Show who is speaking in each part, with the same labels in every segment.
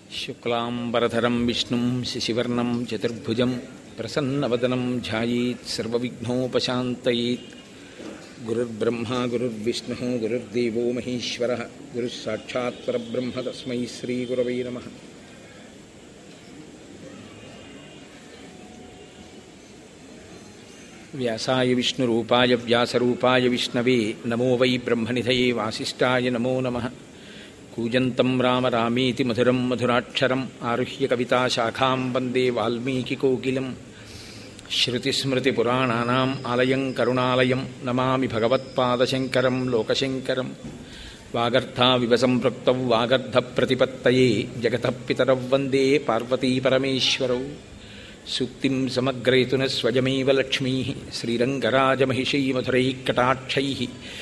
Speaker 1: శుక్లాంబరధరం విష్ణుం శశివర్ణం చతుర్భుజం ప్రసన్నవదనం ధ్యాయేత్ సర్వవిఘ్నోపశాంతయేత్ గురుర్బ్రహ్మా గురుర్విష్ణుः గురుర్దేవో మహేశ్వరः గురుः సాక్షాత్ పరబ్రహ్మ తస్మై శ్రీగురవై నమः వ్యాసాయ విష్ణురూపాయ వ్యాసరూపాయ విష్ణవే నమో వై బ్రహ్మనిధయే వాసిష్ఠాయ నమో నమః కూజంతం రామ రామేతి మధురం మధురాక్షరం ఆరుహ్య కవితాశాఖాం వందే వాల్మీకికోకిలం శృతిస్మృతిపురాణానాम् ఆలయం కరుణాలయం నమామి భగవత్పాదశంకరం లోకశంకరం వాగర్థావివ సంపృక్తౌ వాగర్ధప్రతిపత్తయే జగతః పితరౌ వందే పార్వతీపరమేశ్వరౌ సూక్తిం సమగ్రయతున స్వయమేవ లక్ష్మీ శ్రీరంగరాజమహిషీమధురైः కటాక్షైः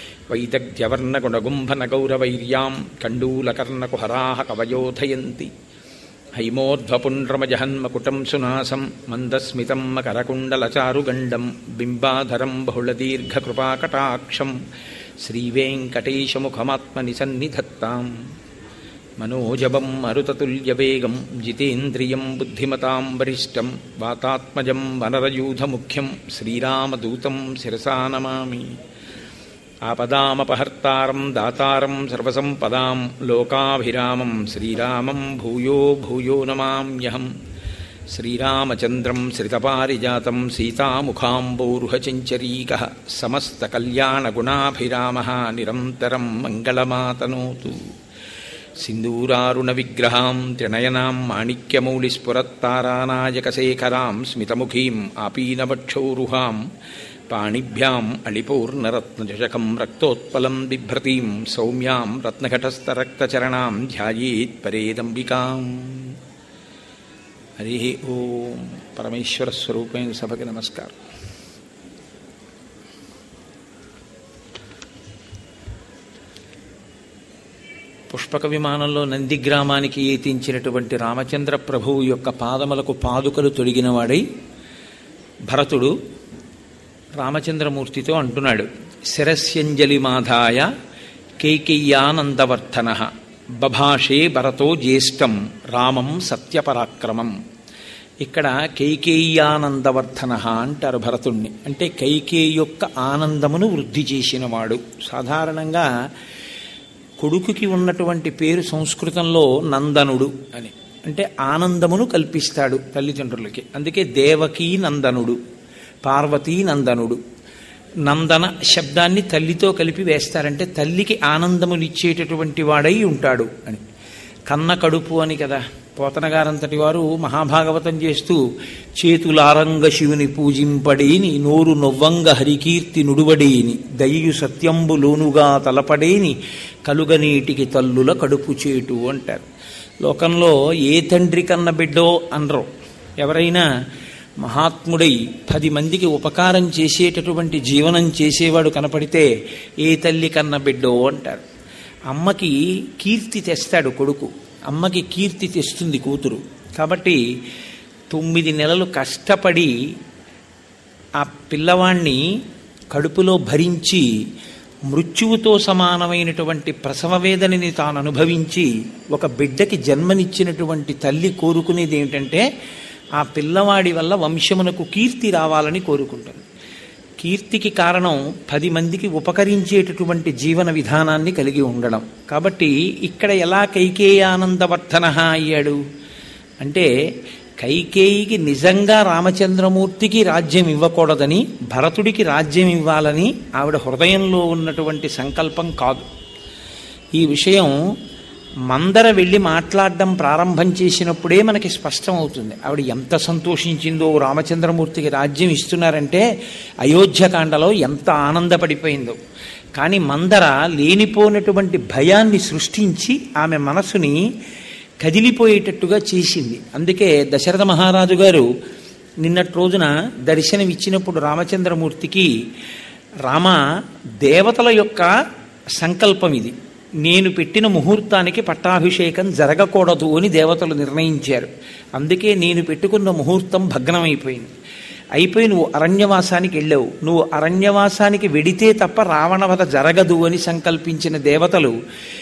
Speaker 1: వైదగ్ధ్యవర్ణగుణగుంభనగౌరవైర్యాం కండూలకర్ణకుహరాः కవయోధయంతి హైమోర్ధ్వపుండ్రమజహన్మకుటం సునాసం మందస్మితం మకరకుండలచారుగండం బింబాధరం బహుళదీర్ఘకృపాకటాక్షం శ్రీవేంకటేశముఖమాత్మని సన్నిధత్తాం మనోజవం మరుతతుల్యవేగం జితేంద్రియం బుద్ధిమతాం వరిష్టం వాతాత్మజం వనరయూధముఖ్యం శ్రీరామదూతం శిరసా నమామి ఆపదామపహర్తారం దాతారం సర్వసంపదాం లోకాభిరామం శ్రీరామం భూయో భూయో నమామ్యహం శ్రీరామచంద్రం శ్రితపారిజాతం సీతాముఖాంబోరుహచంచరీక సమస్తకల్యాణగుణాభిరామ నిరంతరం మంగళమాతనోతు सिन्दूरारुणविग्रहां त्रिनयनां माणिक्यमौलिस्फुरत्तारानायकशेखरां स्मितमुखीम् आपीनवक्षोरुहां पाणिभ्याम् अलिपूर्णरत्नचषकं रक्तोत्पलं बिभ्रतीं सौम्यां रत्नघटस्थरक्तचरणां ध्यायेत्परेदम्बिकाम् हरिः ॐ परमेश्वरस्वरूपेण सभके नमस्कारः పుష్పక విమానంలో నంది గ్రామానికి ఏతించినటువంటి రామచంద్ర ప్రభువు యొక్క పాదములకు పాదుకలు తొడిగినవాడై భరతుడు రామచంద్రమూర్తితో అంటున్నాడు శిరస్యంజలి మాధాయ కైకేయ్యానందవర్ధన బభాషే భరతో జ్యేష్టం రామం సత్యపరాక్రమం ఇక్కడ కైకేయ్యానందవర్ధన అంటారు భరతుణ్ణి అంటే కైకేయి యొక్క ఆనందమును వృద్ధి చేసినవాడు సాధారణంగా కొడుకుకి ఉన్నటువంటి పేరు సంస్కృతంలో నందనుడు అని అంటే ఆనందమును కల్పిస్తాడు తల్లిదండ్రులకి అందుకే దేవకీ నందనుడు పార్వతీ నందనుడు నందన శబ్దాన్ని తల్లితో కలిపి వేస్తారంటే తల్లికి ఆనందమునిచ్చేటటువంటి వాడై ఉంటాడు అని కన్న కడుపు అని కదా పోతనగారంతటి వారు మహాభాగవతం చేస్తూ చేతులారంగ శివుని పూజింపడేని నోరు నొవ్వంగ హరికీర్తి నుడువడేని దయ్యు సత్యంబు లోనుగా తలపడేని కలుగనీటికి తల్లుల కడుపు చేటు అంటారు లోకంలో ఏ తండ్రి కన్న బిడ్డో అనరు ఎవరైనా మహాత్ముడై పది మందికి ఉపకారం చేసేటటువంటి జీవనం చేసేవాడు కనపడితే ఏ తల్లి కన్న బిడ్డో అంటారు అమ్మకి కీర్తి తెస్తాడు కొడుకు అమ్మకి కీర్తి తెస్తుంది కూతురు కాబట్టి తొమ్మిది నెలలు కష్టపడి ఆ పిల్లవాణ్ణి కడుపులో భరించి మృత్యువుతో సమానమైనటువంటి ప్రసవ వేదనని తాను అనుభవించి ఒక బిడ్డకి జన్మనిచ్చినటువంటి తల్లి కోరుకునేది ఏమిటంటే ఆ పిల్లవాడి వల్ల వంశమునకు కీర్తి రావాలని కోరుకుంటుంది కీర్తికి కారణం పది మందికి ఉపకరించేటటువంటి జీవన విధానాన్ని కలిగి ఉండడం కాబట్టి ఇక్కడ ఎలా కైకేయానందవర్ధన అయ్యాడు అంటే కైకేయికి నిజంగా రామచంద్రమూర్తికి రాజ్యం ఇవ్వకూడదని భరతుడికి రాజ్యం ఇవ్వాలని ఆవిడ హృదయంలో ఉన్నటువంటి సంకల్పం కాదు ఈ విషయం మందర వెళ్ళి మాట్లాడడం ప్రారంభం చేసినప్పుడే మనకి స్పష్టం అవుతుంది ఆవిడ ఎంత సంతోషించిందో రామచంద్రమూర్తికి రాజ్యం ఇస్తున్నారంటే అయోధ్యకాండలో ఎంత ఆనందపడిపోయిందో కానీ మందర లేనిపోయినటువంటి భయాన్ని సృష్టించి ఆమె మనసుని కదిలిపోయేటట్టుగా చేసింది అందుకే దశరథ మహారాజు గారు నిన్నటి రోజున దర్శనం ఇచ్చినప్పుడు రామచంద్రమూర్తికి రామ దేవతల యొక్క సంకల్పం ఇది నేను పెట్టిన ముహూర్తానికి పట్టాభిషేకం జరగకూడదు అని దేవతలు నిర్ణయించారు అందుకే నేను పెట్టుకున్న ముహూర్తం భగ్నమైపోయింది అయిపోయి నువ్వు అరణ్యవాసానికి వెళ్ళావు నువ్వు అరణ్యవాసానికి వెడితే తప్ప రావణవధ జరగదు అని సంకల్పించిన దేవతలు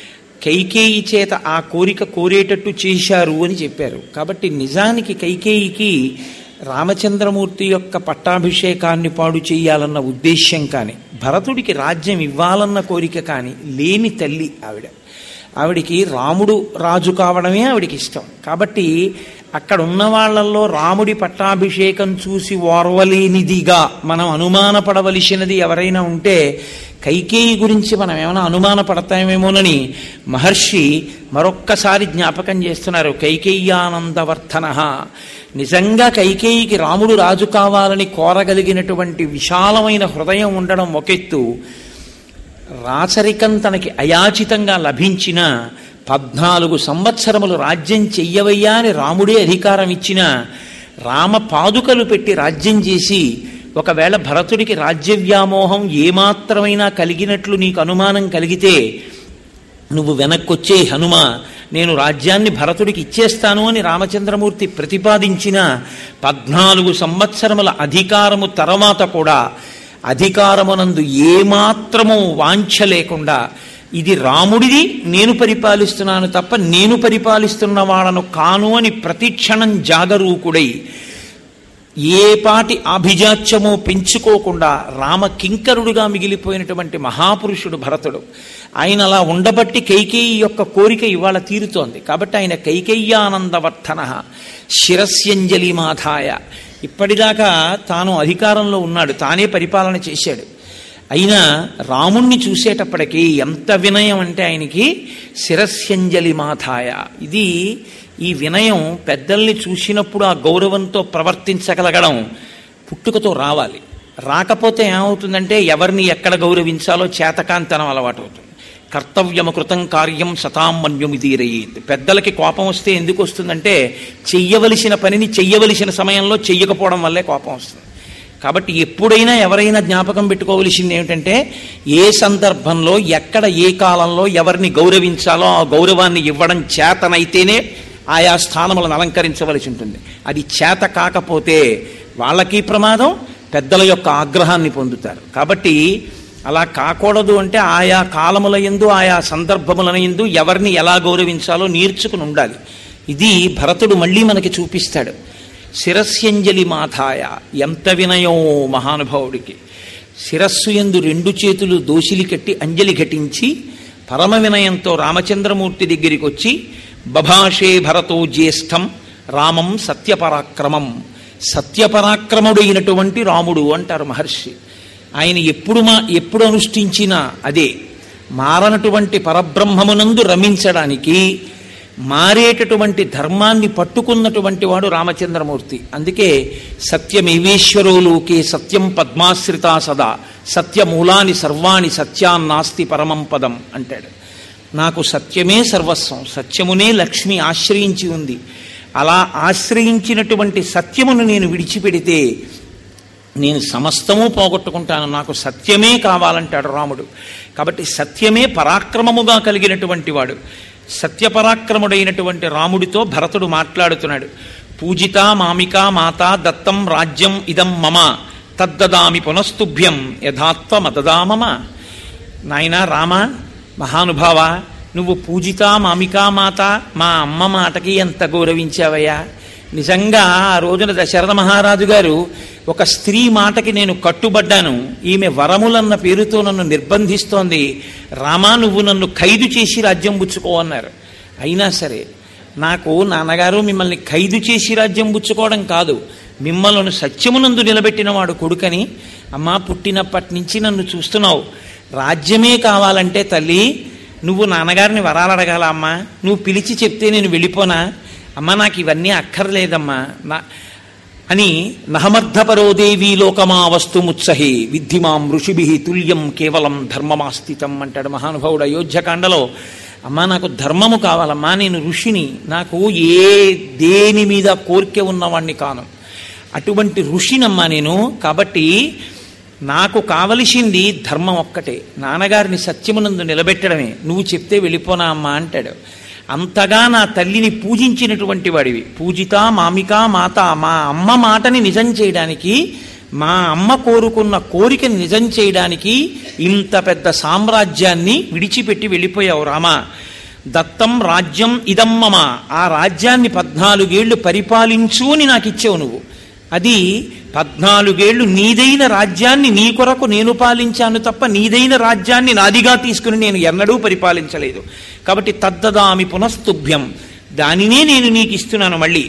Speaker 1: కైకేయి చేత ఆ కోరిక కోరేటట్టు చేశారు అని చెప్పారు కాబట్టి నిజానికి కైకేయికి రామచంద్రమూర్తి యొక్క పట్టాభిషేకాన్ని పాడు చేయాలన్న ఉద్దేశ్యం కానీ భరతుడికి రాజ్యం ఇవ్వాలన్న కోరిక కానీ లేని తల్లి ఆవిడ ఆవిడికి రాముడు రాజు కావడమే ఆవిడికి ఇష్టం కాబట్టి అక్కడ ఉన్న వాళ్ళల్లో రాముడి పట్టాభిషేకం చూసి ఓర్వలేనిదిగా మనం అనుమానపడవలసినది ఎవరైనా ఉంటే కైకేయి గురించి మనం ఏమైనా అనుమానపడతామేమోనని మహర్షి మరొక్కసారి జ్ఞాపకం చేస్తున్నారు కైకేయ్యానందవర్ధన నిజంగా కైకేయికి రాముడు రాజు కావాలని కోరగలిగినటువంటి విశాలమైన హృదయం ఉండడం ఒకెత్తు రాచరికం తనకి అయాచితంగా లభించిన పద్నాలుగు సంవత్సరములు రాజ్యం చెయ్యవయ్యా అని రాముడే అధికారం ఇచ్చిన రామ పాదుకలు పెట్టి రాజ్యం చేసి ఒకవేళ భరతుడికి రాజ్య వ్యామోహం ఏమాత్రమైనా కలిగినట్లు నీకు అనుమానం కలిగితే నువ్వు వెనక్కొచ్చే హనుమ నేను రాజ్యాన్ని భరతుడికి ఇచ్చేస్తాను అని రామచంద్రమూర్తి ప్రతిపాదించిన పద్నాలుగు సంవత్సరముల అధికారము తర్వాత కూడా అధికారమునందు ఏమాత్రము వాంఛ లేకుండా ఇది రాముడిది నేను పరిపాలిస్తున్నాను తప్ప నేను పరిపాలిస్తున్న వాళ్ళను కాను అని ప్రతిక్షణం జాగరూకుడై ఏ పాటి ఆభిజాత్యమో పెంచుకోకుండా రామ కింకరుడుగా మిగిలిపోయినటువంటి మహాపురుషుడు భరతుడు ఆయన అలా ఉండబట్టి కైకేయి యొక్క కోరిక ఇవాళ తీరుతోంది కాబట్టి ఆయన కైకేయ్యానందవర్ధన శిరస్యంజలి మాధాయ ఇప్పటిదాకా తాను అధికారంలో ఉన్నాడు తానే పరిపాలన చేశాడు అయినా రాముణ్ణి చూసేటప్పటికీ ఎంత వినయం అంటే ఆయనకి శిరస్యంజలి మాధాయ ఇది ఈ వినయం పెద్దల్ని చూసినప్పుడు ఆ గౌరవంతో ప్రవర్తించగలగడం పుట్టుకతో రావాలి రాకపోతే ఏమవుతుందంటే ఎవరిని ఎక్కడ గౌరవించాలో చేతకాంతనం అలవాటు అవుతుంది కర్తవ్యము కృతం కార్యం సతామన్యుమిదీరయ్యేది పెద్దలకి కోపం వస్తే ఎందుకు వస్తుందంటే చెయ్యవలసిన పనిని చెయ్యవలసిన సమయంలో చెయ్యకపోవడం వల్లే కోపం వస్తుంది కాబట్టి ఎప్పుడైనా ఎవరైనా జ్ఞాపకం పెట్టుకోవలసింది ఏమిటంటే ఏ సందర్భంలో ఎక్కడ ఏ కాలంలో ఎవరిని గౌరవించాలో ఆ గౌరవాన్ని ఇవ్వడం చేతనైతేనే ఆయా స్థానములను అలంకరించవలసి ఉంటుంది అది చేత కాకపోతే వాళ్ళకి ప్రమాదం పెద్దల యొక్క ఆగ్రహాన్ని పొందుతారు కాబట్టి అలా కాకూడదు అంటే ఆయా కాలముల ఎందు ఆయా సందర్భముల ఎందు ఎవరిని ఎలా గౌరవించాలో నేర్చుకుని ఉండాలి ఇది భరతుడు మళ్ళీ మనకి చూపిస్తాడు శిరస్యంజలి మాథాయ ఎంత వినయం మహానుభావుడికి శిరస్సు ఎందు రెండు చేతులు దోసిలి కట్టి అంజలి ఘటించి పరమ వినయంతో రామచంద్రమూర్తి దగ్గరికి వచ్చి బభాషే భరతో జ్యేష్టం రామం సత్యపరాక్రమం సత్యపరాక్రముడైనటువంటి రాముడు అంటారు మహర్షి ఆయన ఎప్పుడు మా ఎప్పుడు అనుష్ఠించినా అదే మారనటువంటి పరబ్రహ్మమునందు రమించడానికి మారేటటువంటి ధర్మాన్ని పట్టుకున్నటువంటి వాడు రామచంద్రమూర్తి అందుకే సత్యమేవేశ్వరో లోకే సత్యం పద్మాశ్రితా సదా సత్యమూలాని సర్వాణి సత్యాన్నాస్తి పరమం పదం అంటాడు నాకు సత్యమే సర్వస్వం సత్యమునే లక్ష్మి ఆశ్రయించి ఉంది అలా ఆశ్రయించినటువంటి సత్యమును నేను విడిచిపెడితే నేను సమస్తము పోగొట్టుకుంటాను నాకు సత్యమే కావాలంటాడు రాముడు కాబట్టి సత్యమే పరాక్రమముగా కలిగినటువంటి వాడు సత్యపరాక్రముడైనటువంటి రాముడితో భరతుడు మాట్లాడుతున్నాడు పూజిత మామిక మాత దత్తం రాజ్యం ఇదం మమ తద్దదామి పునస్తుభ్యం యథాత్వ మదదామమ నాయన రామ మహానుభావ నువ్వు పూజిత మామికా మాత మా అమ్మ మాటకి ఎంత గౌరవించావయ్యా నిజంగా ఆ రోజున దశరథ మహారాజు గారు ఒక స్త్రీ మాటకి నేను కట్టుబడ్డాను ఈమె వరములన్న పేరుతో నన్ను నిర్బంధిస్తోంది రామా నువ్వు నన్ను ఖైదు చేసి రాజ్యం పుచ్చుకో అన్నారు అయినా సరే నాకు నాన్నగారు మిమ్మల్ని ఖైదు చేసి రాజ్యం పుచ్చుకోవడం కాదు మిమ్మల్ని సత్యమునందు నిలబెట్టిన వాడు కొడుకని అమ్మా పుట్టినప్పటి నుంచి నన్ను చూస్తున్నావు రాజ్యమే కావాలంటే తల్లి నువ్వు నాన్నగారిని వరాలు అడగాల అమ్మా నువ్వు పిలిచి చెప్తే నేను వెళ్ళిపోనా అమ్మా నాకు ఇవన్నీ అక్కర్లేదమ్మా నా అని నహమర్ధపరోదేవీ లోకమా వస్తుముత్సహి విద్ధిమాం ఋషిభి తుల్యం కేవలం ధర్మమాస్థితం అంటాడు మహానుభావుడు అయోధ్యకాండలో అమ్మా నాకు ధర్మము కావాలమ్మా నేను ఋషిని నాకు ఏ దేని మీద కోరిక ఉన్నవాణ్ణి కాను అటువంటి ఋషినమ్మా నేను కాబట్టి నాకు కావలసింది ధర్మం ఒక్కటే నాన్నగారిని సత్యమునందు నిలబెట్టడమే నువ్వు చెప్తే వెళ్ళిపోనా అమ్మా అంటాడు అంతగా నా తల్లిని పూజించినటువంటి వాడివి పూజిత మామిక మాత మా అమ్మ మాటని నిజం చేయడానికి మా అమ్మ కోరుకున్న కోరికని నిజం చేయడానికి ఇంత పెద్ద సామ్రాజ్యాన్ని విడిచిపెట్టి వెళ్ళిపోయావు రామా దత్తం రాజ్యం ఇదం మమ ఆ రాజ్యాన్ని పద్నాలుగేళ్లు పరిపాలించు అని నాకు ఇచ్చావు నువ్వు అది పద్నాలుగేళ్లు నీదైన రాజ్యాన్ని నీ కొరకు నేను పాలించాను తప్ప నీదైన రాజ్యాన్ని నాదిగా తీసుకుని నేను ఎన్నడూ పరిపాలించలేదు కాబట్టి తద్దదామి పునస్తుభ్యం దానినే నేను నీకు ఇస్తున్నాను మళ్ళీ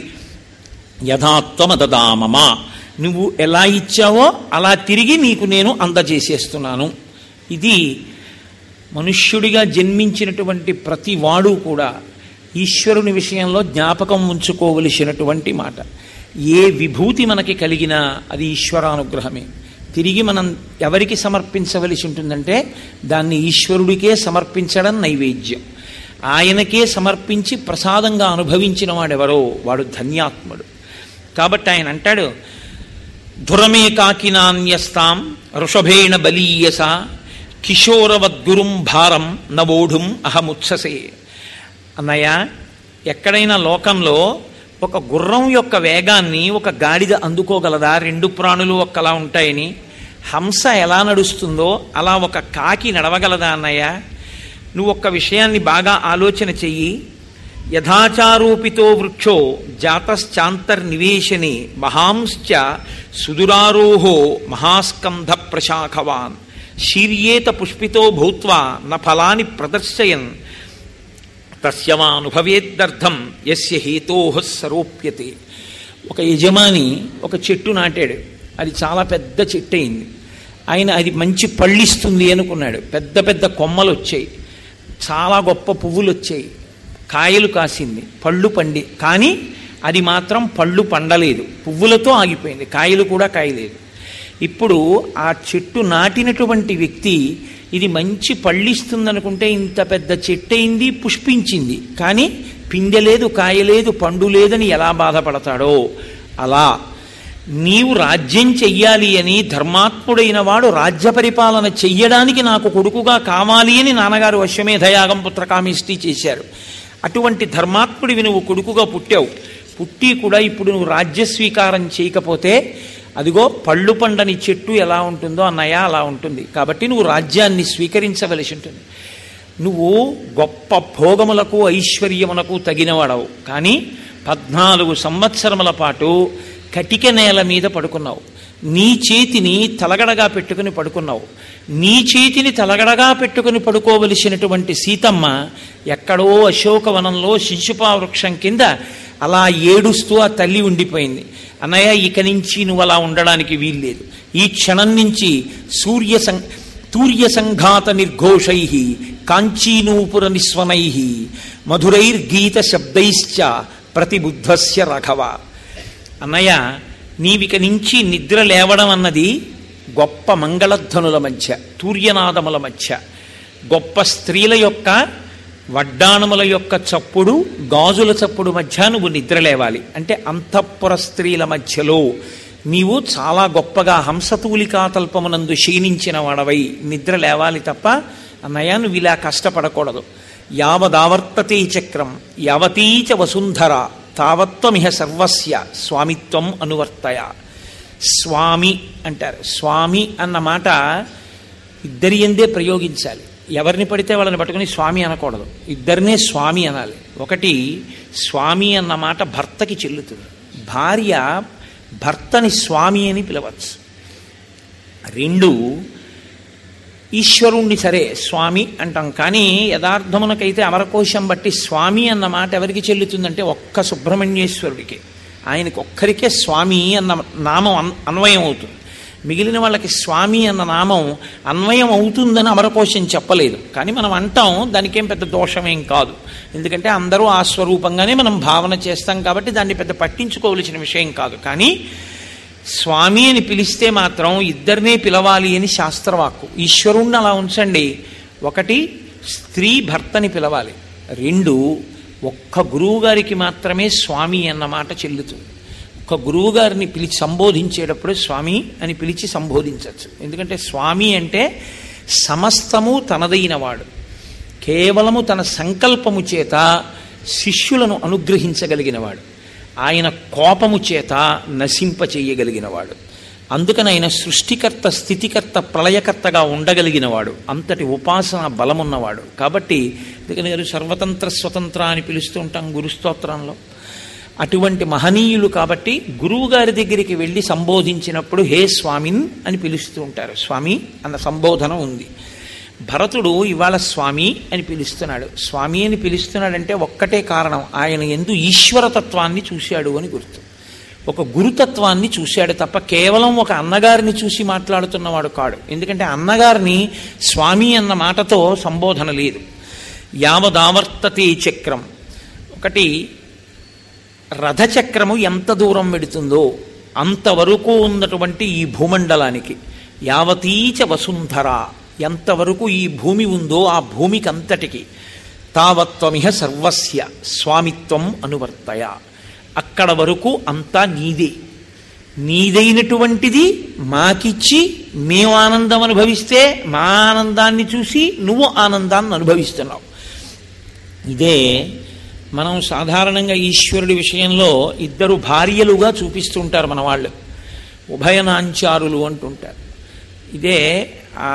Speaker 1: యథాత్వమదదామమా నువ్వు ఎలా ఇచ్చావో అలా తిరిగి నీకు నేను అందజేసేస్తున్నాను ఇది మనుష్యుడిగా జన్మించినటువంటి ప్రతి వాడు కూడా ఈశ్వరుని విషయంలో జ్ఞాపకం ఉంచుకోవలసినటువంటి మాట ఏ విభూతి మనకి కలిగినా అది ఈశ్వరానుగ్రహమే తిరిగి మనం ఎవరికి సమర్పించవలసి ఉంటుందంటే దాన్ని ఈశ్వరుడికే సమర్పించడం నైవేద్యం ఆయనకే సమర్పించి ప్రసాదంగా అనుభవించిన వాడెవరో వాడు ధన్యాత్ముడు కాబట్టి ఆయన అంటాడు ధురమే కాకినాన్యస్తాం ఋషభేణ బలీయస కిశోరవద్గురుం భారం నవోఢుం అహముత్ససే అన్నయ్య ఎక్కడైనా లోకంలో ఒక గుర్రం యొక్క వేగాన్ని ఒక గాడిద అందుకోగలదా రెండు ప్రాణులు ఒక్కలా ఉంటాయని హంస ఎలా నడుస్తుందో అలా ఒక కాకి నడవగలదా అన్నయ్య నువ్వు ఒక్క విషయాన్ని బాగా ఆలోచన చెయ్యి యథాచారూపితో వృక్షో జాతశ్చాంతర్నివేశని మహాంశ్చ సుదురారోహో మహాస్కంధ ప్రశాఖవాన్ శీర్యేత పుష్పితో భూత్వా న ఫలాని ప్రదర్శయన్ తస్యమానుభవేద్దర్థం యస్య హేతోహ సరోప్యతే ఒక యజమాని ఒక చెట్టు నాటాడు అది చాలా పెద్ద చెట్టు అయింది ఆయన అది మంచి పళ్ళిస్తుంది అనుకున్నాడు పెద్ద పెద్ద కొమ్మలు వచ్చాయి చాలా గొప్ప పువ్వులు వచ్చాయి కాయలు కాసింది పళ్ళు పండి కానీ అది మాత్రం పళ్ళు పండలేదు పువ్వులతో ఆగిపోయింది కాయలు కూడా కాయలేదు ఇప్పుడు ఆ చెట్టు నాటినటువంటి వ్యక్తి ఇది మంచి పళ్ళిస్తుందనుకుంటే ఇంత పెద్ద చెట్టు అయింది పుష్పించింది కానీ పిందెలేదు కాయలేదు పండు లేదని ఎలా బాధపడతాడో అలా నీవు రాజ్యం చెయ్యాలి అని ధర్మాత్ముడైన వాడు రాజ్య పరిపాలన చెయ్యడానికి నాకు కొడుకుగా కావాలి అని నాన్నగారు అశ్వమేధయాగం పుత్రకామిష్టి చేశారు అటువంటి ధర్మాత్ముడివి నువ్వు కొడుకుగా పుట్టావు పుట్టి కూడా ఇప్పుడు నువ్వు రాజ్య స్వీకారం చేయకపోతే అదిగో పళ్ళు పండని చెట్టు ఎలా ఉంటుందో అన్నయ్య అలా ఉంటుంది కాబట్టి నువ్వు రాజ్యాన్ని స్వీకరించవలసి ఉంటుంది నువ్వు గొప్ప భోగములకు ఐశ్వర్యమునకు తగినవాడవు కానీ పద్నాలుగు సంవత్సరముల పాటు కటిక నేల మీద పడుకున్నావు నీ చేతిని తలగడగా పెట్టుకుని పడుకున్నావు నీ చేతిని తలగడగా పెట్టుకుని పడుకోవలసినటువంటి సీతమ్మ ఎక్కడో అశోకవనంలో శిశుపా వృక్షం కింద అలా ఏడుస్తూ ఆ తల్లి ఉండిపోయింది అన్నయ్య ఇక నుంచి నువ్వు అలా ఉండడానికి వీల్లేదు ఈ క్షణం నుంచి సూర్య సం తూర్య సంఘాత నిర్ఘోషై కాంచీనూపుర నిస్వనై మధురైర్గీత శబ్దైశ్చ ప్రతిబుద్ధస్య రఘవ అన్నయ్య నీవిక నుంచి నిద్ర లేవడం అన్నది గొప్ప మంగళధ్వనుల మధ్య తూర్యనాదముల మధ్య గొప్ప స్త్రీల యొక్క వడ్డాణముల యొక్క చప్పుడు గాజుల చప్పుడు మధ్య నువ్వు నిద్ర లేవాలి అంటే అంతఃపుర స్త్రీల మధ్యలో నీవు చాలా గొప్పగా హంసతూలికా తల్పమునందు క్షీణించిన వాడవై నిద్ర లేవాలి తప్ప అన్నయ్య నువ్వు ఇలా కష్టపడకూడదు యావదావర్తతే చక్రం యావతీచ వసుంధర తావత్వమిహ సర్వస్య స్వామిత్వం అనువర్తయ స్వామి అంటారు స్వామి అన్న మాట ఇద్దరి ఎందే ప్రయోగించాలి ఎవరిని పడితే వాళ్ళని పట్టుకుని స్వామి అనకూడదు ఇద్దరినే స్వామి అనాలి ఒకటి స్వామి అన్న మాట భర్తకి చెల్లుతుంది భార్య భర్తని స్వామి అని పిలవచ్చు రెండు ఈశ్వరుణ్ణి సరే స్వామి అంటాం కానీ యథార్థమునకైతే అమరకోశం బట్టి స్వామి అన్న మాట ఎవరికి చెల్లుతుందంటే ఒక్క సుబ్రహ్మణ్యేశ్వరుడికి ఆయనకి ఒక్కరికే స్వామి అన్న నామం అన్- అన్వయం అవుతుంది మిగిలిన వాళ్ళకి స్వామి అన్న నామం అన్వయం అవుతుందని అమరకోశం చెప్పలేదు కానీ మనం అంటాం దానికేం పెద్ద దోషమేం కాదు ఎందుకంటే అందరూ ఆ స్వరూపంగానే మనం భావన చేస్తాం కాబట్టి దాన్ని పెద్ద పట్టించుకోవలసిన విషయం కాదు కానీ స్వామి అని పిలిస్తే మాత్రం ఇద్దరినే పిలవాలి అని శాస్త్రవాక్కు ఈశ్వరుణ్ణి అలా ఉంచండి ఒకటి స్త్రీ భర్తని పిలవాలి రెండు ఒక్క గురువు గారికి మాత్రమే స్వామి అన్న మాట చెల్లుతుంది ఒక గురువు గారిని పిలిచి సంబోధించేటప్పుడు స్వామి అని పిలిచి సంబోధించవచ్చు ఎందుకంటే స్వామి అంటే సమస్తము తనదైన వాడు కేవలము తన సంకల్పము చేత శిష్యులను అనుగ్రహించగలిగినవాడు ఆయన కోపము చేత నశింప చేయగలిగినవాడు అందుకని ఆయన సృష్టికర్త స్థితికర్త ప్రళయకర్తగా ఉండగలిగినవాడు అంతటి ఉపాసన బలమున్నవాడు కాబట్టి అందుకని గారు సర్వతంత్ర స్వతంత్ర అని పిలుస్తూ ఉంటాం గురుస్తోత్రంలో అటువంటి మహనీయులు కాబట్టి గురువు గారి దగ్గరికి వెళ్ళి సంబోధించినప్పుడు హే స్వామిన్ అని పిలుస్తూ ఉంటారు స్వామి అన్న సంబోధన ఉంది భరతుడు ఇవాళ స్వామి అని పిలుస్తున్నాడు స్వామి అని పిలుస్తున్నాడంటే ఒక్కటే కారణం ఆయన ఎందు ఈశ్వరతత్వాన్ని చూశాడు అని గుర్తు ఒక గురుతత్వాన్ని చూశాడు తప్ప కేవలం ఒక అన్నగారిని చూసి మాట్లాడుతున్నవాడు కాడు ఎందుకంటే అన్నగారిని స్వామి అన్న మాటతో సంబోధన లేదు యావదావర్తతే చక్రం ఒకటి రథచక్రము ఎంత దూరం వెడుతుందో అంతవరకు ఉన్నటువంటి ఈ భూమండలానికి యావతీచ వసుంధర ఎంతవరకు ఈ భూమి ఉందో ఆ భూమికి అంతటికి తావత్వమిహ సర్వస్య స్వామిత్వం అనువర్తయ అక్కడ వరకు అంతా నీదే నీదైనటువంటిది మాకిచ్చి మేము ఆనందం అనుభవిస్తే మా ఆనందాన్ని చూసి నువ్వు ఆనందాన్ని అనుభవిస్తున్నావు ఇదే మనం సాధారణంగా ఈశ్వరుడి విషయంలో ఇద్దరు భార్యలుగా చూపిస్తుంటారు మన వాళ్ళు ఉభయనాంచారులు అంటుంటారు ఇదే ఆ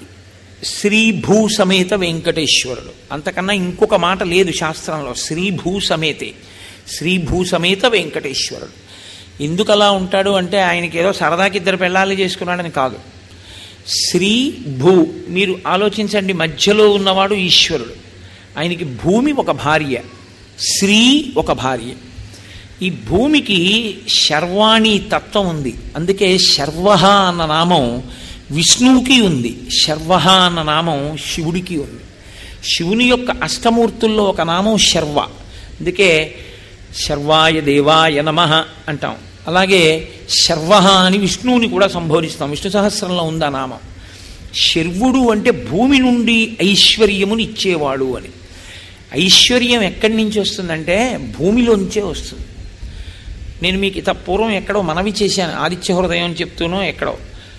Speaker 1: శ్రీభూ సమేత వెంకటేశ్వరుడు అంతకన్నా ఇంకొక మాట లేదు శాస్త్రంలో శ్రీభూ సమేతే శ్రీభూ సమేత వెంకటేశ్వరుడు ఎందుకు అలా ఉంటాడు అంటే ఆయనకి ఏదో సరదాకి ఇద్దరు పెళ్ళాలి చేసుకున్నాడని కాదు శ్రీ భూ మీరు ఆలోచించండి మధ్యలో ఉన్నవాడు ఈశ్వరుడు ఆయనకి భూమి ఒక భార్య శ్రీ ఒక భార్య ఈ భూమికి శర్వాణి తత్వం ఉంది అందుకే శర్వ అన్న నామం విష్ణువుకి ఉంది శర్వ అన్న నామం శివుడికి ఉంది శివుని యొక్క అష్టమూర్తుల్లో ఒక నామం శర్వ అందుకే శర్వాయ దేవాయ నమ అంటాం అలాగే శర్వ అని విష్ణువుని కూడా సంబోధిస్తాం విష్ణు సహస్రంలో ఉంది ఆ నామం శర్వుడు అంటే భూమి నుండి ఐశ్వర్యముని ఇచ్చేవాడు అని ఐశ్వర్యం ఎక్కడి నుంచి వస్తుందంటే భూమిలోంచే వస్తుంది నేను మీకు ఇత పూర్వం ఎక్కడో మనవి చేశాను ఆదిత్య హృదయం అని చెప్తూనో ఎక్కడో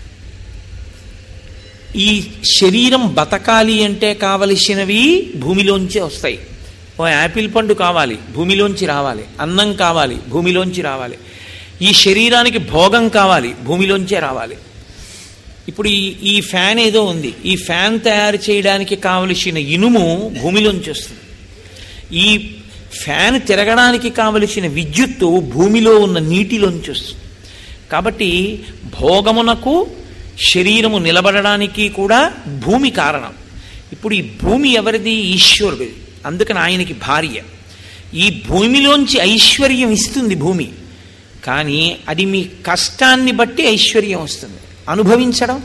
Speaker 1: ఈ శరీరం బతకాలి అంటే కావలసినవి భూమిలోంచే వస్తాయి ఓ యాపిల్ పండు కావాలి భూమిలోంచి రావాలి అన్నం కావాలి భూమిలోంచి రావాలి ఈ శరీరానికి భోగం కావాలి భూమిలోంచే రావాలి ఇప్పుడు ఈ ఈ ఫ్యాన్ ఏదో ఉంది ఈ ఫ్యాన్ తయారు చేయడానికి కావలసిన ఇనుము భూమిలోంచి వస్తుంది ఈ ఫ్యాన్ తిరగడానికి కావలసిన విద్యుత్తు భూమిలో ఉన్న నీటిలోంచి వస్తుంది కాబట్టి భోగమునకు శరీరము నిలబడడానికి కూడా భూమి కారణం ఇప్పుడు ఈ భూమి ఎవరిది ఈశ్వరుడిది అందుకని ఆయనకి భార్య ఈ భూమిలోంచి ఐశ్వర్యం ఇస్తుంది భూమి కానీ అది మీ కష్టాన్ని బట్టి ఐశ్వర్యం వస్తుంది అనుభవించడం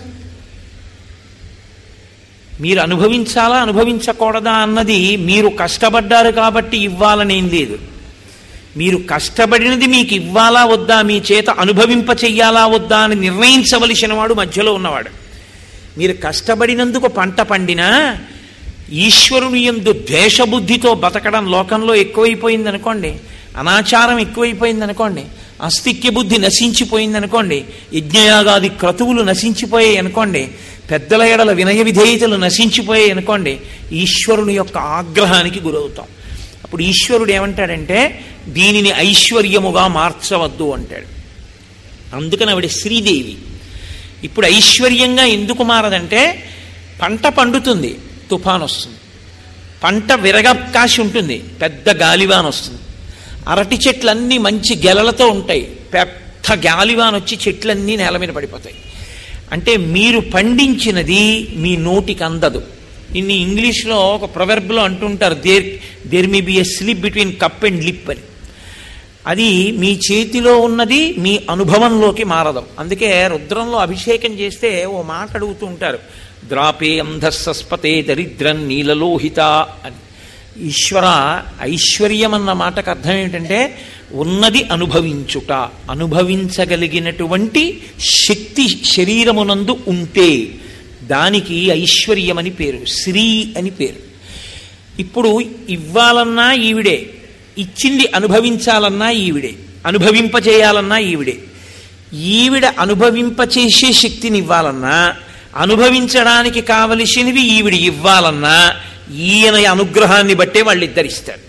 Speaker 1: మీరు అనుభవించాలా అనుభవించకూడదా అన్నది మీరు కష్టపడ్డారు కాబట్టి ఇవ్వాలనేం లేదు మీరు కష్టపడినది మీకు ఇవ్వాలా వద్దా మీ చేత అనుభవింప చెయ్యాలా వద్దా అని నిర్ణయించవలసిన వాడు మధ్యలో ఉన్నవాడు మీరు కష్టపడినందుకు పంట పండినా ఈశ్వరుని ఎందు ద్వేషబుద్ధితో బతకడం లోకంలో ఎక్కువైపోయింది అనుకోండి అనాచారం ఎక్కువైపోయింది అనుకోండి అస్తిక్య బుద్ధి నశించిపోయింది అనుకోండి యజ్ఞయాగాది క్రతువులు నశించిపోయాయి అనుకోండి పెద్దల ఎడల వినయ విధేయతలు నశించిపోయాయి అనుకోండి ఈశ్వరుని యొక్క ఆగ్రహానికి గురవుతాం అప్పుడు ఈశ్వరుడు ఏమంటాడంటే దీనిని ఐశ్వర్యముగా మార్చవద్దు అంటాడు అందుకని ఆవిడ శ్రీదేవి ఇప్పుడు ఐశ్వర్యంగా ఎందుకు మారదంటే పంట పండుతుంది తుఫాన్ వస్తుంది పంట విరగకాసి ఉంటుంది పెద్ద గాలివాన్ వస్తుంది అరటి చెట్లన్నీ మంచి గెలలతో ఉంటాయి పెద్ద గాలివాన్ వచ్చి చెట్లన్నీ నేల మీద పడిపోతాయి అంటే మీరు పండించినది మీ నోటికి అందదు ఇన్ని ఇంగ్లీష్లో ఒక ప్రొవెర్బ్లో అంటుంటారు there there me be a slip between cup and lip అని అది మీ చేతిలో ఉన్నది మీ అనుభవంలోకి మారదు అందుకే రుద్రంలో అభిషేకం చేస్తే ఓ మాట అడుగుతూ ఉంటారు ద్రాపే అంధస్సస్పతే దరిద్రం నీలలోహిత అని ఈశ్వర ఐశ్వర్యం అన్న మాటకు అర్థం ఏమిటంటే ఉన్నది అనుభవించుట అనుభవించగలిగినటువంటి శక్తి శరీరమునందు ఉంటే దానికి ఐశ్వర్యమని పేరు శ్రీ అని పేరు ఇప్పుడు ఇవ్వాలన్నా ఈవిడే ఇచ్చింది అనుభవించాలన్నా ఈవిడే అనుభవింపచేయాలన్నా ఈవిడే ఈవిడ అనుభవింపచేసే శక్తిని ఇవ్వాలన్నా అనుభవించడానికి కావలసినవి ఈవిడ ఇవ్వాలన్నా ఈయన అనుగ్రహాన్ని బట్టే వాళ్ళిద్దరిస్తారు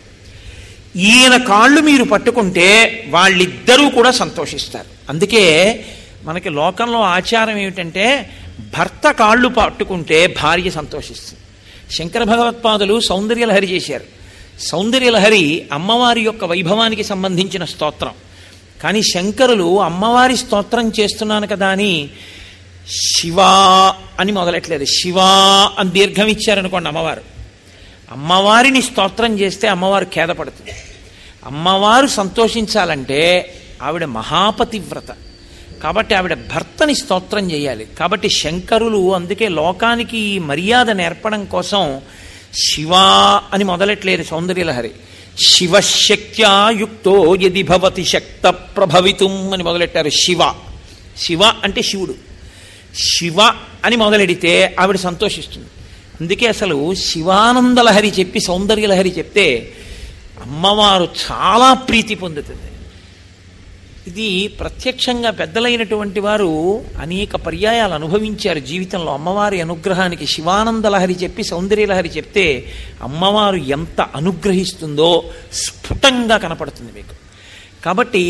Speaker 1: ఈయన కాళ్ళు మీరు పట్టుకుంటే వాళ్ళిద్దరూ కూడా సంతోషిస్తారు అందుకే మనకి లోకంలో ఆచారం ఏమిటంటే భర్త కాళ్ళు పట్టుకుంటే భార్య సంతోషిస్తుంది శంకర భగవత్పాదులు సౌందర్యలహరి చేశారు సౌందర్యలహరి అమ్మవారి యొక్క వైభవానికి సంబంధించిన స్తోత్రం కానీ శంకరులు అమ్మవారి స్తోత్రం చేస్తున్నాను కదా అని శివా అని మొదలెట్లేదు శివా అని దీర్ఘం ఇచ్చారనుకోండి అమ్మవారు అమ్మవారిని స్తోత్రం చేస్తే అమ్మవారు ఖేదపడుతుంది అమ్మవారు సంతోషించాలంటే ఆవిడ మహాపతివ్రత కాబట్టి ఆవిడ భర్తని స్తోత్రం చేయాలి కాబట్టి శంకరులు అందుకే లోకానికి ఈ మర్యాద నేర్పడం కోసం శివా అని మొదలెట్లేరు సౌందర్యలహరి శివశక్త్యా యుక్తో యది భవతి శక్త ప్రభవితుం అని మొదలెట్టారు శివ శివ అంటే శివుడు శివ అని మొదలెడితే ఆవిడ సంతోషిస్తుంది అందుకే అసలు శివానందలహరి చెప్పి సౌందర్యలహరి చెప్తే అమ్మవారు చాలా ప్రీతి పొందుతుంది ఇది ప్రత్యక్షంగా పెద్దలైనటువంటి వారు అనేక పర్యాయాలు అనుభవించారు జీవితంలో అమ్మవారి అనుగ్రహానికి శివానందలహరి చెప్పి సౌందర్యలహరి చెప్తే అమ్మవారు ఎంత అనుగ్రహిస్తుందో స్ఫుటంగా కనపడుతుంది మీకు కాబట్టి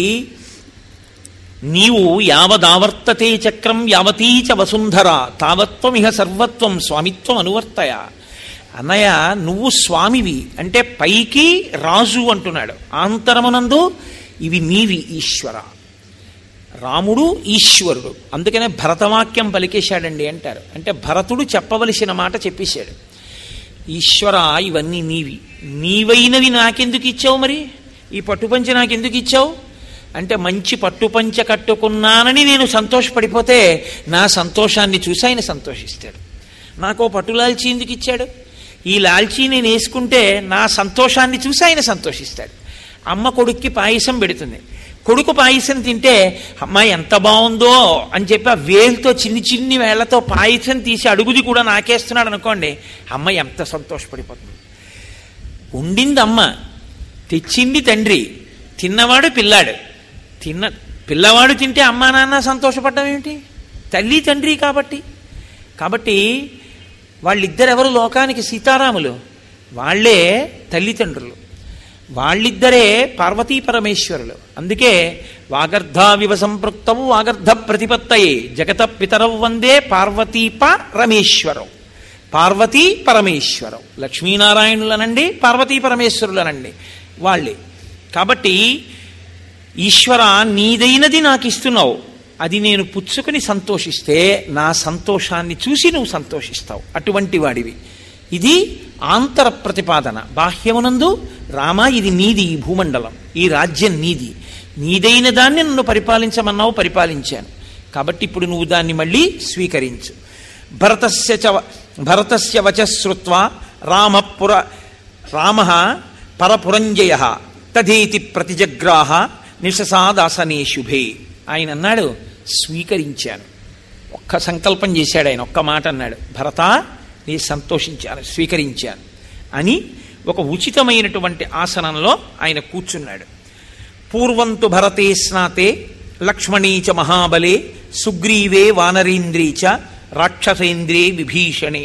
Speaker 1: నీవు యావదావర్తతే చక్రం యావతీచ వసుంధర తావత్వం ఇహ సర్వత్వం స్వామిత్వం అనువర్తయ అన్నయ్య నువ్వు స్వామివి అంటే పైకి రాజు అంటున్నాడు ఆంతరమునందు ఇవి నీవి ఈశ్వర రాముడు ఈశ్వరుడు అందుకనే భరతవాక్యం పలికేశాడండి అంటారు అంటే భరతుడు చెప్పవలసిన మాట చెప్పేశాడు ఈశ్వర ఇవన్నీ నీవి నీవైనవి నాకెందుకు ఇచ్చావు మరి ఈ పట్టుపంచ నాకెందుకు ఇచ్చావు అంటే మంచి పట్టుపంచ కట్టుకున్నానని నేను సంతోషపడిపోతే నా సంతోషాన్ని చూసి ఆయన సంతోషిస్తాడు నాకు పట్టు లాల్చీ ఎందుకు ఇచ్చాడు ఈ లాల్చీ నేను వేసుకుంటే నా సంతోషాన్ని చూసి ఆయన సంతోషిస్తాడు అమ్మ కొడుక్కి పాయసం పెడుతుంది కొడుకు పాయసం తింటే అమ్మ ఎంత బాగుందో అని చెప్పి ఆ వేలుతో చిన్ని చిన్ని వేళ్లతో పాయసం తీసి అడుగుది కూడా నాకేస్తున్నాడు అనుకోండి అమ్మ ఎంత సంతోషపడిపోతుంది ఉండింది అమ్మ తెచ్చింది తండ్రి తిన్నవాడు పిల్లాడు తిన్న పిల్లవాడు తింటే అమ్మా నాన్న సంతోషపడ్డం ఏమిటి తల్లి తండ్రి కాబట్టి కాబట్టి వాళ్ళిద్దరెవరు లోకానికి సీతారాములు వాళ్ళే తల్లిదండ్రులు వాళ్ళిద్దరే పార్వతీ పరమేశ్వరులు అందుకే వాగర్ధావివ సంపృక్తవు వాగర్ధ ప్రతిపత్తయే జగత పితరవు వందే పార్వతీప రమేశ్వరం పార్వతీ పరమేశ్వరం లక్ష్మీనారాయణులనండి పార్వతీ పరమేశ్వరులనండి వాళ్ళే కాబట్టి ఈశ్వర నీదైనది నాకు ఇస్తున్నావు అది నేను పుచ్చుకుని సంతోషిస్తే నా సంతోషాన్ని చూసి నువ్వు సంతోషిస్తావు అటువంటి వాడివి ఇది ఆంతర ప్రతిపాదన బాహ్యమునందు రామ ఇది నీది ఈ భూమండలం ఈ రాజ్యం నీది నీదైన దాన్ని నన్ను పరిపాలించమన్నావు పరిపాలించాను కాబట్టి ఇప్పుడు నువ్వు దాన్ని మళ్ళీ స్వీకరించు భరతస్య చ భరతస్య వచశ్రుత్వా రామపుర రామ పరపురంజయ తదేతి ప్రతిజగ్రాహ నిశసాదాసనే శుభే ఆయన అన్నాడు స్వీకరించాను ఒక్క సంకల్పం చేశాడు ఆయన ఒక్క మాట అన్నాడు భరత నీ సంతోషించాను స్వీకరించాను అని ఒక ఉచితమైనటువంటి ఆసనంలో ఆయన కూర్చున్నాడు పూర్వంతు భరతే స్నాతే లక్ష్మణీచ మహాబలే సుగ్రీవే వానరేంద్రీచ రాక్షసేంద్రే విభీషణే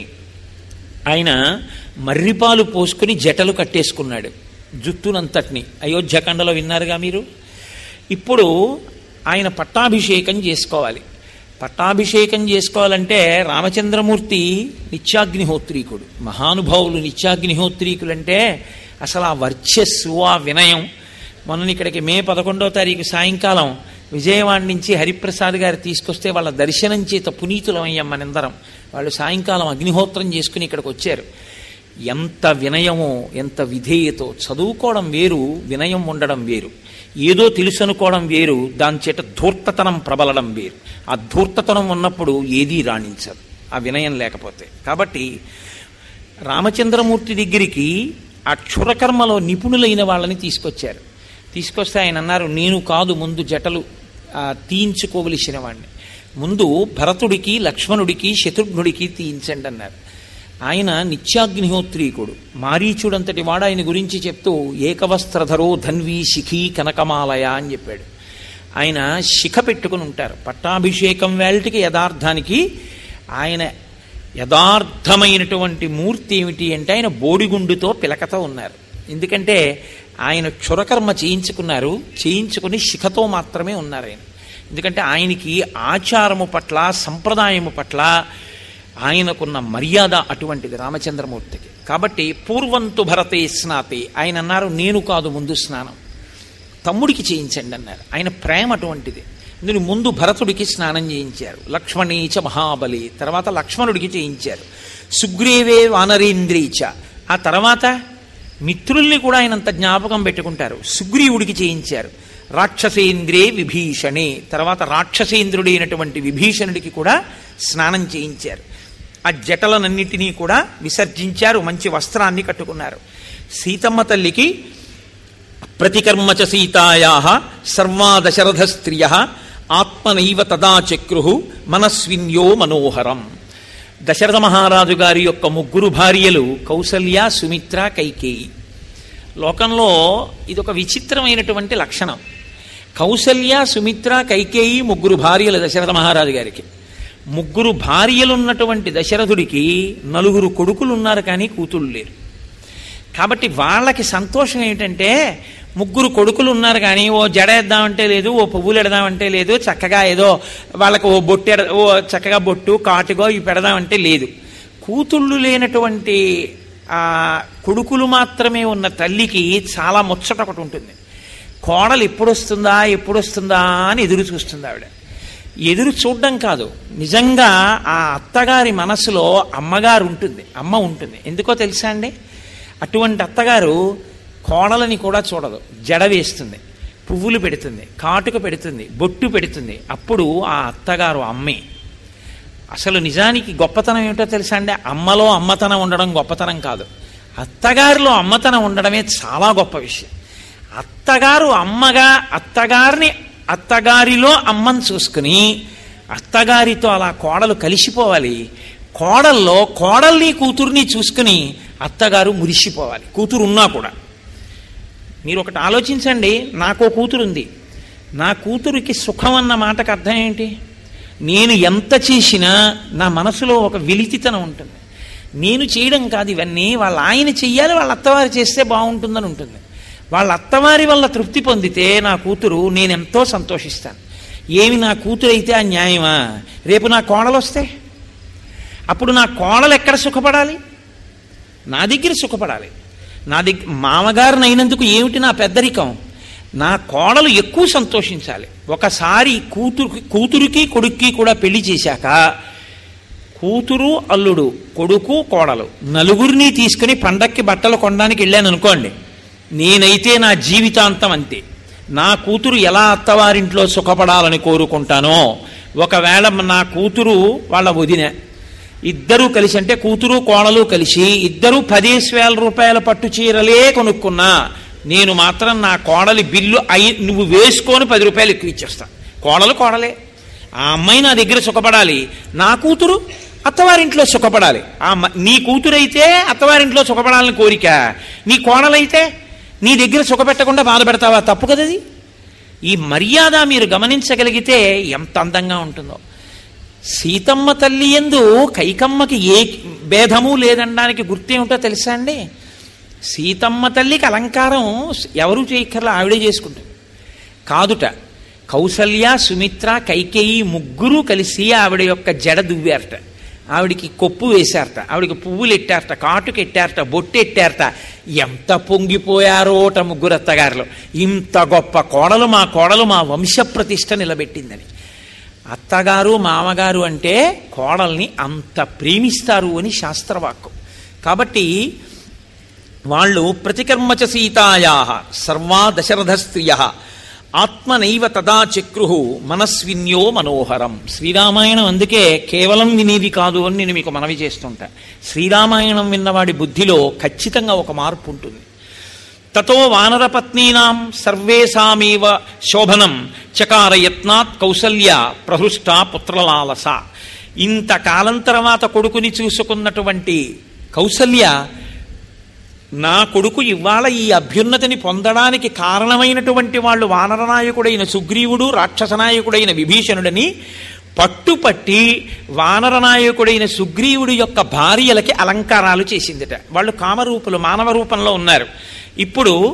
Speaker 1: ఆయన మర్రిపాలు పోసుకుని జటలు కట్టేసుకున్నాడు జుత్తునంతటిని అయోధ్యఖండలో విన్నారుగా మీరు ఇప్పుడు ఆయన పట్టాభిషేకం చేసుకోవాలి పట్టాభిషేకం చేసుకోవాలంటే రామచంద్రమూర్తి నిత్యాగ్నిహోత్రీకుడు మహానుభావులు నిత్యాగ్నిహోత్రీకులు అంటే అసలు ఆ వర్చస్సు ఆ వినయం మొన్న ఇక్కడికి మే పదకొండవ తారీఖు సాయంకాలం విజయవాడ నుంచి హరిప్రసాద్ గారు తీసుకొస్తే వాళ్ళ దర్శనం చేత పునీతులమయ్యాం మనందరం వాళ్ళు సాయంకాలం అగ్నిహోత్రం చేసుకుని ఇక్కడికి వచ్చారు ఎంత వినయమో ఎంత విధేయతో చదువుకోవడం వేరు వినయం ఉండడం వేరు ఏదో తెలుసు అనుకోవడం వేరు దాని చేత ధూర్తతనం ప్రబలడం వేరు ఆ ధూర్తతనం ఉన్నప్పుడు ఏదీ రాణించదు ఆ వినయం లేకపోతే కాబట్టి రామచంద్రమూర్తి దగ్గరికి ఆ క్షురకర్మలో నిపుణులైన వాళ్ళని తీసుకొచ్చారు తీసుకొస్తే ఆయన అన్నారు నేను కాదు ముందు జటలు ఆ, తీయించుకోవలసిన వాడిని ముందు భరతుడికి లక్ష్మణుడికి శత్రుఘ్నుడికి తీయించండి అన్నారు ఆయన నిత్యాగ్నిహోత్రీకుడు మారీచుడంతటి వాడు ఆయన గురించి చెప్తూ ఏకవస్త్రధరో ధన్వీ శిఖీ కనకమాలయ అని చెప్పాడు ఆయన శిఖ పెట్టుకుని ఉంటారు పట్టాభిషేకం వేళటికి యథార్థానికి ఆయన యథార్థమైనటువంటి మూర్తి ఏమిటి అంటే ఆయన బోడిగుండుతో పిలకతో ఉన్నారు ఎందుకంటే ఆయన క్షురకర్మ చేయించుకున్నారు చేయించుకుని శిఖతో మాత్రమే ఉన్నారు ఆయన ఎందుకంటే ఆయనకి ఆచారము పట్ల సంప్రదాయము పట్ల ఆయనకున్న మర్యాద అటువంటిది రామచంద్రమూర్తికి కాబట్టి పూర్వంతు భరతే స్నాతే ఆయన అన్నారు నేను కాదు ముందు స్నానం తమ్ముడికి చేయించండి అన్నారు ఆయన ప్రేమ అటువంటిది ఇందులో ముందు భరతుడికి స్నానం చేయించారు లక్ష్మణీచ మహాబలి తర్వాత లక్ష్మణుడికి చేయించారు సుగ్రీవే వానరేంద్రీచ ఆ తర్వాత మిత్రుల్ని కూడా ఆయనంత జ్ఞాపకం పెట్టుకుంటారు సుగ్రీవుడికి చేయించారు రాక్షసేంద్రే విభీషణే తర్వాత రాక్షసేంద్రుడైనటువంటి విభీషణుడికి కూడా స్నానం చేయించారు ఆ జటలనన్నిటినీ కూడా విసర్జించారు మంచి వస్త్రాన్ని కట్టుకున్నారు సీతమ్మ తల్లికి ప్రతికర్మ చ సీతాయా సర్వా దశరథ స్త్రియ ఆత్మనైవ తదా చక్రు మనస్విన్యో మనోహరం దశరథ మహారాజు గారి యొక్క ముగ్గురు భార్యలు కౌసల్య సుమిత్ర కైకేయి లోకంలో ఇదొక విచిత్రమైనటువంటి లక్షణం కౌసల్య సుమిత్ర కైకేయి ముగ్గురు భార్యలు దశరథ మహారాజు గారికి ముగ్గురు భార్యలున్నటువంటి దశరథుడికి నలుగురు కొడుకులు ఉన్నారు కానీ కూతుళ్ళు లేరు కాబట్టి వాళ్ళకి సంతోషం ఏమిటంటే ముగ్గురు కొడుకులు ఉన్నారు కానీ ఓ జడ వేద్దామంటే లేదు ఓ పువ్వులు ఎడదామంటే లేదు చక్కగా ఏదో వాళ్ళకి ఓ బొట్టు ఎడ ఓ చక్కగా బొట్టు కాటుగో ఇవి పెడదామంటే లేదు కూతుళ్ళు లేనటువంటి ఆ కొడుకులు మాత్రమే ఉన్న తల్లికి చాలా ముచ్చట ఒకటి ఉంటుంది కోడలు ఎప్పుడు వస్తుందా ఎప్పుడు వస్తుందా అని ఎదురు చూస్తుంది ఆవిడ ఎదురు చూడడం కాదు నిజంగా ఆ అత్తగారి మనసులో అమ్మగారు ఉంటుంది అమ్మ ఉంటుంది ఎందుకో తెలుసా అండి అటువంటి అత్తగారు కోడలని కూడా చూడదు జడ వేస్తుంది పువ్వులు పెడుతుంది కాటుక పెడుతుంది బొట్టు పెడుతుంది అప్పుడు ఆ అత్తగారు అమ్మే అసలు నిజానికి గొప్పతనం ఏమిటో తెలుసా అండి అమ్మలో అమ్మతనం ఉండడం గొప్పతనం కాదు అత్తగారిలో అమ్మతనం ఉండడమే చాలా గొప్ప విషయం అత్తగారు అమ్మగా అత్తగారిని అత్తగారిలో అమ్మని చూసుకుని అత్తగారితో అలా కోడలు కలిసిపోవాలి కోడల్లో కోడల్ని కూతుర్ని చూసుకుని అత్తగారు మురిసిపోవాలి కూతురు ఉన్నా కూడా మీరు ఒకటి ఆలోచించండి నాకో కూతురు ఉంది నా కూతురికి సుఖం అన్న మాటకు అర్థం ఏంటి నేను ఎంత చేసినా నా మనసులో ఒక వెలితితనం ఉంటుంది నేను చేయడం కాదు ఇవన్నీ వాళ్ళ ఆయన చెయ్యాలి వాళ్ళ అత్తవారు చేస్తే బాగుంటుందని ఉంటుంది వాళ్ళ అత్తవారి వల్ల తృప్తి పొందితే నా కూతురు నేను ఎంతో సంతోషిస్తాను ఏమి నా కూతురు అయితే ఆ న్యాయమా రేపు నా కోడలు వస్తే అప్పుడు నా కోడలు ఎక్కడ సుఖపడాలి నా దగ్గర సుఖపడాలి నా దగ్గర మామగారిని అయినందుకు ఏమిటి నా పెద్దరికం నా కోడలు ఎక్కువ సంతోషించాలి ఒకసారి కూతురు కూతురికి కొడుక్కి కూడా పెళ్లి చేశాక కూతురు అల్లుడు కొడుకు కోడలు నలుగురిని తీసుకుని పండక్కి బట్టలు కొనడానికి వెళ్ళాను అనుకోండి నేనైతే నా జీవితాంతం అంతే నా కూతురు ఎలా అత్తవారింట్లో సుఖపడాలని కోరుకుంటానో ఒకవేళ నా కూతురు వాళ్ళ వదిన ఇద్దరూ కలిసి అంటే కూతురు కోడలు కలిసి ఇద్దరూ పదేసి వేల రూపాయల పట్టు చీరలే కొనుక్కున్నా నేను మాత్రం నా కోడలి బిల్లు అయి నువ్వు వేసుకొని పది రూపాయలు ఎక్కువ ఇచ్చేస్తా కోడలు కోడలే ఆ అమ్మాయి నా దగ్గర సుఖపడాలి నా కూతురు అత్తవారింట్లో సుఖపడాలి ఆ మ- నీ కూతురైతే అత్తవారింట్లో సుఖపడాలని కోరిక నీ కోడలైతే నీ దగ్గర సుఖపెట్టకుండా బాధపెడతావా తప్పు కదది ఈ మర్యాద మీరు గమనించగలిగితే ఎంత అందంగా ఉంటుందో సీతమ్మ తల్లి ఎందు కైకమ్మకి ఏ భేదము లేదనడానికి గుర్తేమిటో తెలుసా అండి సీతమ్మ తల్లికి అలంకారం ఎవరు చేయక్కర్లా ఆవిడే చేసుకుంటుంది కాదుట కౌసల్య సుమిత్ర కైకేయి ముగ్గురు కలిసి ఆవిడ యొక్క జడ దువ్వారట ఆవిడికి కొప్పు వేశారట ఆవిడికి పువ్వులు ఎట్టారట కాటుకు ఎట్టారట బొట్టు ఎట్టారట ఎంత పొంగిపోయారోట ముగ్గురు అత్తగారులు ఇంత గొప్ప కోడలు మా కోడలు మా వంశ ప్రతిష్ట నిలబెట్టిందని అత్తగారు మామగారు అంటే కోడల్ని అంత ప్రేమిస్తారు అని శాస్త్రవాక్కు కాబట్టి వాళ్ళు ప్రతికర్మచ సీతాయా సర్వా దశరథ స్త్రియ ఆత్మనైవ తదా చక్రు మనస్విన్యో మనోహరం శ్రీరామాయణం అందుకే కేవలం వినేది కాదు అని నేను మీకు మనవి చేస్తుంటా శ్రీరామాయణం విన్నవాడి బుద్ధిలో ఖచ్చితంగా ఒక మార్పు ఉంటుంది తతో వానరపత్నీనాం సర్వేషామేవ శోభనం చకార యత్నాత్ కౌసల్య ప్రహృష్ట పుత్రలాలస ఇంతకాలం తర్వాత కొడుకుని చూసుకున్నటువంటి కౌసల్య నా కొడుకు ఇవాళ ఈ అభ్యున్నతిని పొందడానికి కారణమైనటువంటి వాళ్ళు వానరనాయకుడైన సుగ్రీవుడు రాక్షసనాయకుడైన విభీషణుడని పట్టుపట్టి వానరనాయకుడైన సుగ్రీవుడి యొక్క భార్యలకి అలంకారాలు చేసిందిట వాళ్ళు కామరూపులు మానవ రూపంలో ఉన్నారు ఇప్పుడు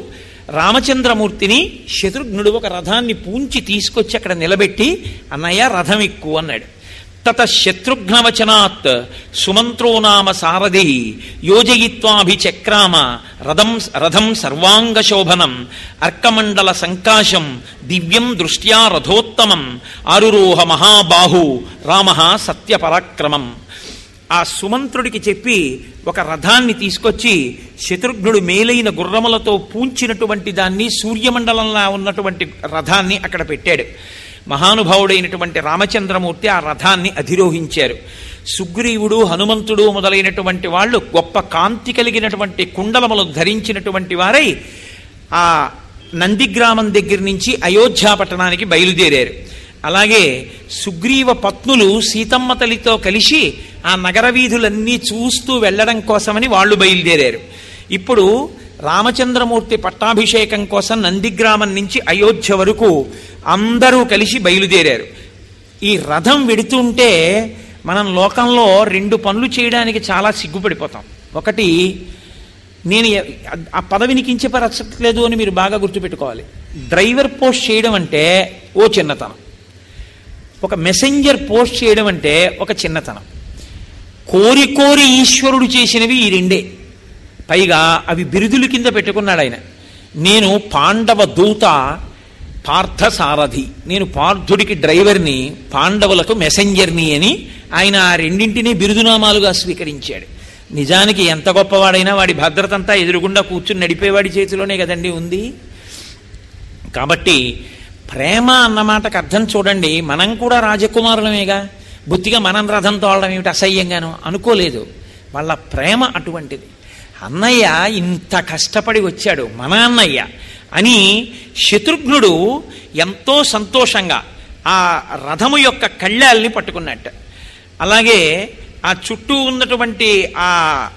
Speaker 1: రామచంద్రమూర్తిని శత్రుఘ్నుడు ఒక రథాన్ని పూంచి తీసుకొచ్చి అక్కడ నిలబెట్టి అన్నయ్య రథం ఎక్కువ అన్నాడు తత శత్రుఘ్నవచనాత్ సుమంత్రో నామ సారథి యోజయిత్వాభిచక్రామ రథం రథం సర్వాంగశోభనం అర్కమండల సంకాశం దివ్యం దృష్ట్యా రథోత్తమం ఆరురోహ మహాబాహు రామ సత్యపరాక్రమం ఆ సుమంత్రుడికి చెప్పి ఒక రథాన్ని తీసుకొచ్చి శత్రుఘ్నుడు మేలైన గుర్రములతో పూంచినటువంటి దాన్ని సూర్యమండలంలా ఉన్నటువంటి రథాన్ని అక్కడ పెట్టాడు మహానుభావుడైనటువంటి రామచంద్రమూర్తి ఆ రథాన్ని అధిరోహించారు సుగ్రీవుడు హనుమంతుడు మొదలైనటువంటి వాళ్ళు గొప్ప కాంతి కలిగినటువంటి కుండలములు ధరించినటువంటి వారై ఆ నందిగ్రామం దగ్గర నుంచి అయోధ్య పట్టణానికి బయలుదేరారు అలాగే సుగ్రీవ పత్నులు సీతమ్మ తల్లితో కలిసి ఆ నగర వీధులన్నీ చూస్తూ వెళ్ళడం కోసమని వాళ్ళు బయలుదేరారు ఇప్పుడు రామచంద్రమూర్తి పట్టాభిషేకం కోసం నందిగ్రామం నుంచి అయోధ్య వరకు అందరూ కలిసి బయలుదేరారు ఈ రథం వెడుతుంటే మనం లోకంలో రెండు పనులు చేయడానికి చాలా సిగ్గుపడిపోతాం ఒకటి నేను ఎ- ఆ పదవిని కించపరచట్లేదు అని మీరు బాగా గుర్తుపెట్టుకోవాలి డ్రైవర్ పోస్ట్ చేయడం అంటే ఓ చిన్నతనం ఒక మెసెంజర్ పోస్ట్ చేయడం అంటే ఒక చిన్నతనం కోరి కోరి ఈశ్వరుడు చేసినవి ఈ రెండే పైగా అవి బిరుదుల కింద పెట్టుకున్నాడు ఆయన నేను పాండవ దూత పార్థసారథి నేను పార్థుడికి డ్రైవర్ని పాండవులకు మెసెంజర్ని అని ఆయన ఆ రెండింటినీ బిరుదునామాలుగా స్వీకరించాడు నిజానికి ఎంత గొప్పవాడైనా వాడి భద్రత అంతా ఎదురుగుండా కూర్చుని నడిపేవాడి చేతిలోనే కదండి ఉంది కాబట్టి ప్రేమ అన్న మాటకు అర్థం చూడండి మనం కూడా రాజకుమారులమేగా బుద్ధిగా మనం రథం తోలడం ఏమిటి అసహ్యంగాను అనుకోలేదు వాళ్ళ ప్రేమ అటువంటిది అన్నయ్య ఇంత కష్టపడి వచ్చాడు మన అన్నయ్య అని శత్రుఘ్నుడు ఎంతో సంతోషంగా ఆ రథము యొక్క కళ్ళాల్ని పట్టుకున్నట్టు అలాగే ఆ చుట్టూ ఉన్నటువంటి ఆ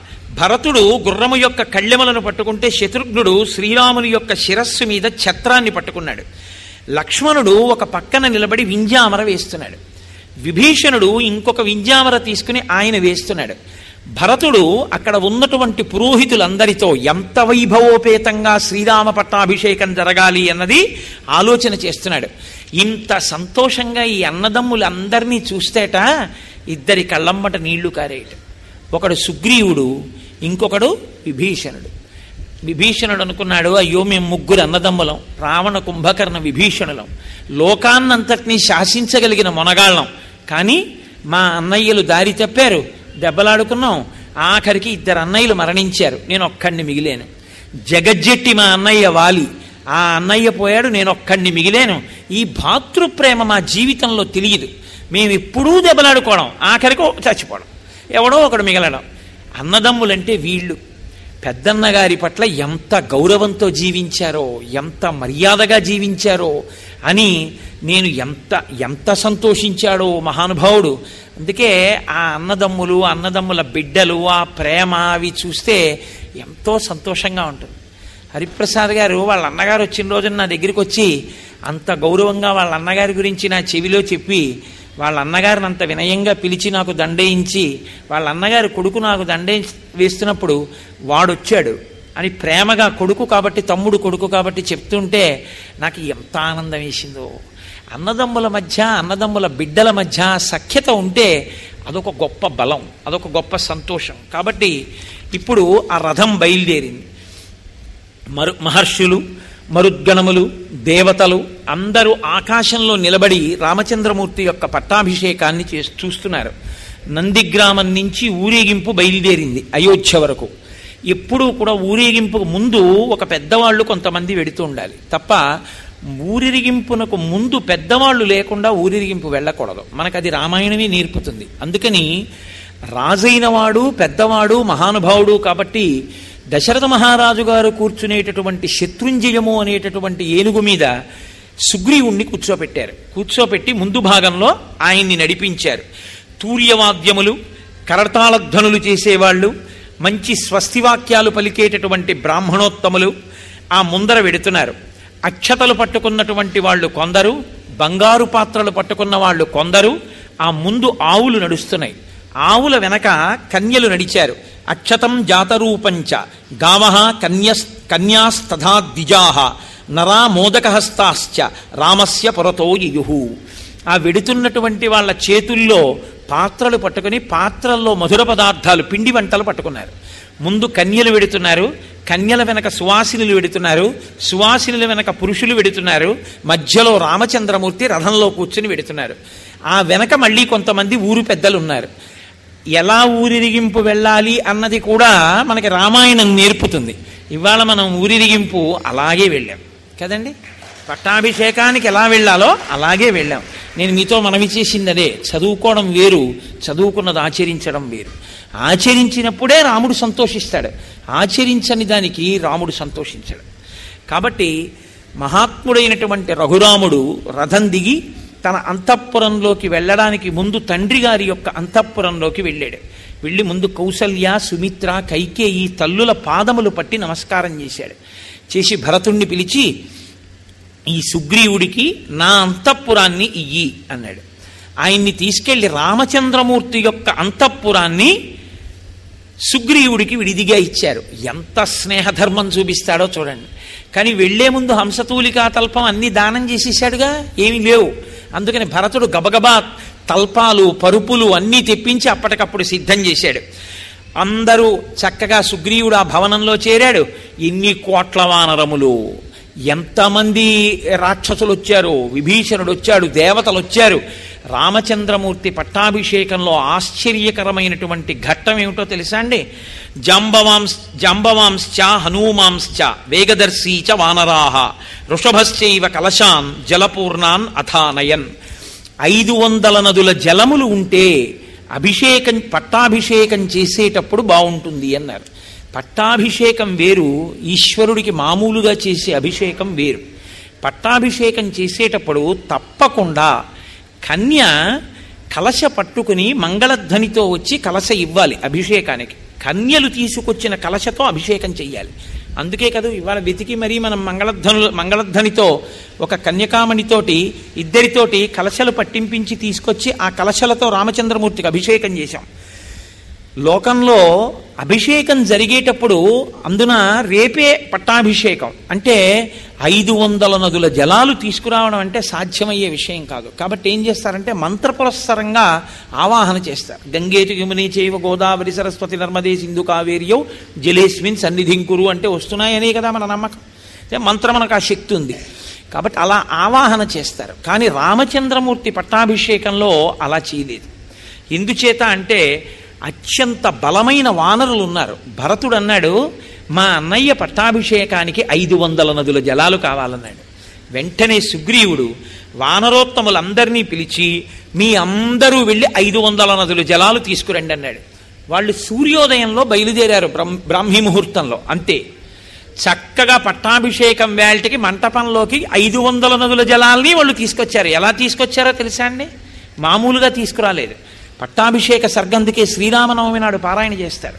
Speaker 1: భరతుడు గుర్రము యొక్క కళ్ళెములను పట్టుకుంటే శత్రుఘ్నుడు శ్రీరాముని యొక్క శిరస్సు మీద ఛత్రాన్ని పట్టుకున్నాడు లక్ష్మణుడు ఒక పక్కన నిలబడి వింజామర వేస్తున్నాడు విభీషణుడు ఇంకొక వింజామర తీసుకుని ఆయన వేస్తున్నాడు భరతుడు అక్కడ ఉన్నటువంటి పురోహితులందరితో ఎంత వైభవోపేతంగా శ్రీరామ పట్టాభిషేకం జరగాలి అన్నది ఆలోచన చేస్తున్నాడు ఇంత సంతోషంగా ఈ అన్నదమ్ములందరినీ చూస్తేట ఇద్దరి కళ్ళమ్మట నీళ్లు కారేయటం ఒకడు సుగ్రీవుడు ఇంకొకడు విభీషణుడు విభీషణుడు అనుకున్నాడు అయ్యో మేము ముగ్గురు అన్నదమ్ములం రావణ కుంభకర్ణ విభీషణులం లోకాన్నంతటినీ శాసించగలిగిన మొనగాళ్ళం కానీ మా అన్నయ్యలు దారి తప్పారు దెబ్బలాడుకున్నాం ఆఖరికి ఇద్దరు అన్నయ్యలు మరణించారు నేను ఒక్కడిని మిగిలేను జగజ్జెట్టి మా అన్నయ్య వాలి ఆ అన్నయ్య పోయాడు నేను ఒక్కడిని మిగిలేను ఈ భాతృప్రేమ మా జీవితంలో తెలియదు మేము ఎప్పుడూ దెబ్బలాడుకోవడం ఆఖరికి చచ్చిపోవడం ఎవడో ఒకడు మిగలడం అన్నదమ్ములంటే వీళ్ళు పెద్దన్న గారి పట్ల ఎంత గౌరవంతో జీవించారో ఎంత మర్యాదగా జీవించారో అని నేను ఎంత ఎంత సంతోషించాడో మహానుభావుడు అందుకే ఆ అన్నదమ్ములు అన్నదమ్ముల బిడ్డలు ఆ ప్రేమ అవి చూస్తే ఎంతో సంతోషంగా ఉంటుంది హరిప్రసాద్ గారు వాళ్ళ అన్నగారు వచ్చిన రోజున నా దగ్గరికి వచ్చి అంత గౌరవంగా వాళ్ళ అన్నగారి గురించి నా చెవిలో చెప్పి వాళ్ళ అన్నగారిని అంత వినయంగా పిలిచి నాకు దండేయించి వాళ్ళ అన్నగారి కొడుకు నాకు దండే వేస్తున్నప్పుడు వాడొచ్చాడు అని ప్రేమగా కొడుకు కాబట్టి తమ్ముడు కొడుకు కాబట్టి చెప్తుంటే నాకు ఎంత ఆనందం వేసిందో అన్నదమ్ముల మధ్య అన్నదమ్ముల బిడ్డల మధ్య సఖ్యత ఉంటే అదొక గొప్ప బలం అదొక గొప్ప సంతోషం కాబట్టి ఇప్పుడు ఆ రథం బయలుదేరింది మరు మహర్షులు మరుద్గణములు దేవతలు అందరూ ఆకాశంలో నిలబడి రామచంద్రమూర్తి యొక్క పట్టాభిషేకాన్ని చే చూస్తున్నారు నందిగ్రామం నుంచి ఊరేగింపు బయలుదేరింది అయోధ్య వరకు ఎప్పుడూ కూడా ఊరేగింపుకు ముందు ఒక పెద్దవాళ్ళు కొంతమంది వెడుతూ ఉండాలి తప్ప ఊరిరిగింపునకు ముందు పెద్దవాళ్ళు లేకుండా ఊరిరిగింపు వెళ్ళకూడదు మనకు అది రామాయణమే నేర్పుతుంది అందుకని రాజైన వాడు పెద్దవాడు మహానుభావుడు కాబట్టి దశరథ మహారాజు గారు కూర్చునేటటువంటి శత్రుంజయము అనేటటువంటి ఏనుగు మీద సుగ్రీవుణ్ణి కూర్చోపెట్టారు కూర్చోపెట్టి ముందు భాగంలో ఆయన్ని నడిపించారు తూర్యవాద్యములు కరతాళధ్వనులు చేసేవాళ్ళు మంచి స్వస్తివాక్యాలు పలికేటటువంటి బ్రాహ్మణోత్తములు ఆ ముందర వెడుతున్నారు అక్షతలు పట్టుకున్నటువంటి వాళ్ళు కొందరు బంగారు పాత్రలు పట్టుకున్న వాళ్ళు కొందరు ఆ ముందు ఆవులు నడుస్తున్నాయి ఆవుల వెనక కన్యలు నడిచారు అక్షతం జాతరూపంచ గావ కన్య కన్యాస్తథా ద్విజాహ నరా మోదకహస్తాశ్చ రామస్య పురతో యయుహు ఆ వెడుతున్నటువంటి వాళ్ళ చేతుల్లో పాత్రలు పట్టుకుని పాత్రల్లో మధుర పదార్థాలు పిండి వంటలు పట్టుకున్నారు ముందు కన్యలు వెడుతున్నారు కన్యల వెనక సువాసినులు వెడుతున్నారు సువాసినుల వెనక పురుషులు వెడుతున్నారు మధ్యలో రామచంద్రమూర్తి రథంలో కూర్చుని వెడుతున్నారు ఆ వెనక మళ్ళీ కొంతమంది ఊరు పెద్దలు ఉన్నారు ఎలా ఊరిరిగింపు వెళ్ళాలి అన్నది కూడా మనకి రామాయణం నేర్పుతుంది ఇవాళ మనం ఊరిరిగింపు అలాగే వెళ్ళాం కదండి పట్టాభిషేకానికి ఎలా వెళ్ళాలో అలాగే వెళ్ళాం నేను మీతో మనవి చేసింది అదే చదువుకోవడం వేరు చదువుకున్నది ఆచరించడం వేరు ఆచరించినప్పుడే రాముడు సంతోషిస్తాడు ఆచరించని దానికి రాముడు సంతోషించాడు కాబట్టి మహాత్ముడైనటువంటి రఘురాముడు రథం దిగి తన అంతఃపురంలోకి వెళ్ళడానికి ముందు తండ్రి గారి యొక్క అంతఃపురంలోకి వెళ్ళాడు వెళ్ళి ముందు కౌసల్య సుమిత్ర కైకేయి తల్లుల పాదములు పట్టి నమస్కారం చేశాడు చేసి భరతుణ్ణి పిలిచి ఈ సుగ్రీవుడికి నా అంతఃపురాన్ని ఇయ్యి అన్నాడు ఆయన్ని తీసుకెళ్లి రామచంద్రమూర్తి యొక్క అంతఃపురాన్ని సుగ్రీవుడికి విడిదిగా ఇచ్చారు ఎంత స్నేహధర్మం చూపిస్తాడో చూడండి కానీ వెళ్లే ముందు హంసతూలికా తల్పం అన్ని దానం చేసేసాడుగా ఏమీ లేవు అందుకని భరతుడు గబగబా తల్పాలు పరుపులు అన్నీ తెప్పించి అప్పటికప్పుడు సిద్ధం చేశాడు అందరూ చక్కగా సుగ్రీవుడు ఆ భవనంలో చేరాడు ఎన్ని కోట్ల వానరములు ఎంతమంది రాక్షసులు వచ్చారు విభీషణుడు వచ్చాడు దేవతలు వచ్చారు రామచంద్రమూర్తి పట్టాభిషేకంలో ఆశ్చర్యకరమైనటువంటి ఘట్టం ఏమిటో తెలుసా అండి జాంబవాంశ జాంబవాంశ్చ హనూమాంశ్చ వేగదర్శీ చ వానరాహ వృషభశ్చైవ కలశాన్ జలపూర్ణాన్ అథానయన్ ఐదు వందల నదుల జలములు ఉంటే అభిషేకం పట్టాభిషేకం చేసేటప్పుడు బాగుంటుంది అన్నారు పట్టాభిషేకం వేరు ఈశ్వరుడికి మామూలుగా చేసే అభిషేకం వేరు పట్టాభిషేకం చేసేటప్పుడు తప్పకుండా కన్య కలశ పట్టుకుని మంగళధ్వనితో వచ్చి కలశ ఇవ్వాలి అభిషేకానికి కన్యలు తీసుకొచ్చిన కలశతో అభిషేకం చెయ్యాలి అందుకే కదా ఇవాళ వెతికి మరీ మనం మంగళధ్వను మంగళధ్వనితో ఒక కన్యకామణితోటి ఇద్దరితోటి కలశలు పట్టింపించి తీసుకొచ్చి ఆ కలశలతో రామచంద్రమూర్తికి అభిషేకం చేశాం లోకంలో అభిషేకం జరిగేటప్పుడు అందున రేపే పట్టాభిషేకం అంటే ఐదు వందల నదుల జలాలు తీసుకురావడం అంటే సాధ్యమయ్యే విషయం కాదు కాబట్టి ఏం చేస్తారంటే మంత్రపురస్సరంగా ఆవాహన చేస్తారు గంగేటి యముని చేవ గోదావరి సరస్వతి నర్మదే సింధు కావేరియో జలేస్మిన్ సన్నిధింకురు అంటే వస్తున్నాయనే కదా మన నమ్మకం అంటే మంత్రం మనకు ఆ శక్తి ఉంది కాబట్టి అలా ఆవాహన చేస్తారు కానీ రామచంద్రమూర్తి పట్టాభిషేకంలో అలా చేయలేదు ఎందుచేత అంటే అత్యంత బలమైన వానరులు ఉన్నారు భరతుడు అన్నాడు మా అన్నయ్య పట్టాభిషేకానికి ఐదు వందల నదుల జలాలు కావాలన్నాడు వెంటనే సుగ్రీవుడు వానరోత్తములందరినీ పిలిచి మీ అందరూ వెళ్ళి ఐదు వందల నదుల జలాలు తీసుకురండి అన్నాడు వాళ్ళు సూర్యోదయంలో బయలుదేరారు బ్రహ్మ బ్రాహ్మీ ముహూర్తంలో అంతే చక్కగా పట్టాభిషేకం వేల్టికి మంటపంలోకి ఐదు వందల నదుల జలాల్ని వాళ్ళు తీసుకొచ్చారు ఎలా తీసుకొచ్చారో తెలుసా అండి మామూలుగా తీసుకురాలేదు పట్టాభిషేక సర్గందుకే శ్రీరామనవమి నాడు పారాయణ చేస్తారు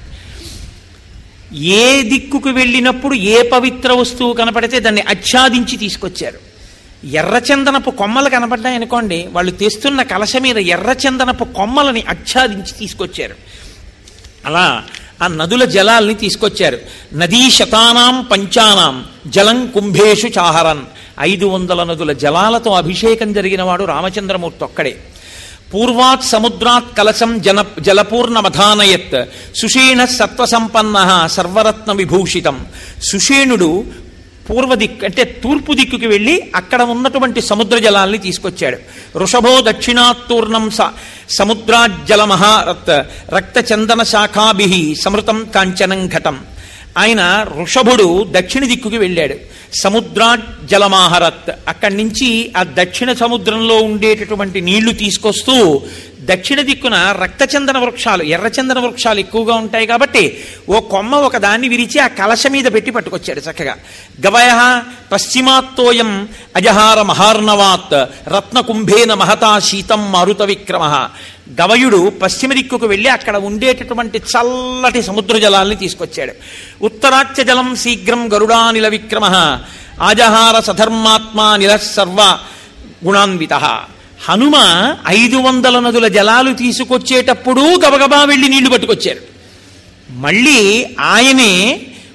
Speaker 1: ఏ దిక్కుకు వెళ్ళినప్పుడు ఏ పవిత్ర వస్తువు కనపడితే దాన్ని ఆచ్ఛాదించి తీసుకొచ్చారు ఎర్రచందనపు కొమ్మలు కనపడ్డాయనుకోండి వాళ్ళు తెస్తున్న కలశ మీద ఎర్రచందనపు కొమ్మలని ఆచ్ఛాదించి తీసుకొచ్చారు అలా ఆ నదుల జలాల్ని తీసుకొచ్చారు నదీ శతానాం పంచానాం జలం కుంభేషు చాహరన్ ఐదు వందల నదుల జలాలతో అభిషేకం జరిగిన వాడు రామచంద్రమూర్తి ఒక్కడే పూర్వాత్ సముద్రాత్ కలశం జన జలపూర్ణమధానయత్ సుషేణ సత్వసంపన్న సర్వరత్న విభూషితం సుషేణుడు పూర్వ దిక్కు అంటే తూర్పు దిక్కుకి వెళ్ళి అక్కడ ఉన్నటువంటి సముద్ర జలాల్ని తీసుకొచ్చాడు వృషభో దక్షిణాత్తూర్ణం స సముద్రాజ్జల మహారత్ రక్తచందన శాఖాభి సమృతం కాంచనం ఘటం ఆయన ఋషభుడు దక్షిణ దిక్కుకి వెళ్ళాడు సముద్రా జలమాహరత్ అక్కడి నుంచి ఆ దక్షిణ సముద్రంలో ఉండేటటువంటి నీళ్లు తీసుకొస్తూ దక్షిణ దిక్కున రక్తచందన వృక్షాలు ఎర్రచందన వృక్షాలు ఎక్కువగా ఉంటాయి కాబట్టి ఓ కొమ్మ ఒక దాన్ని విరిచి ఆ కలశ మీద పెట్టి పట్టుకొచ్చాడు చక్కగా గవయ పశ్చిమాత్తోయం అజహార మహార్ణవాత్ రత్నకుంభేన మహతా శీతం మారుత విక్రమ గవయుడు పశ్చిమ దిక్కుకు వెళ్ళి అక్కడ ఉండేటటువంటి చల్లటి సముద్ర జలాల్ని తీసుకొచ్చాడు ఉత్తరాచ్య జలం శీఘ్రం గరుడానిల విక్రమ ఆజహార సధర్మాత్మా నిల సర్వ గుణాన్విత హనుమ ఐదు వందల నదుల జలాలు తీసుకొచ్చేటప్పుడు గబగబా వెళ్ళి నీళ్లు పట్టుకొచ్చారు మళ్ళీ ఆయనే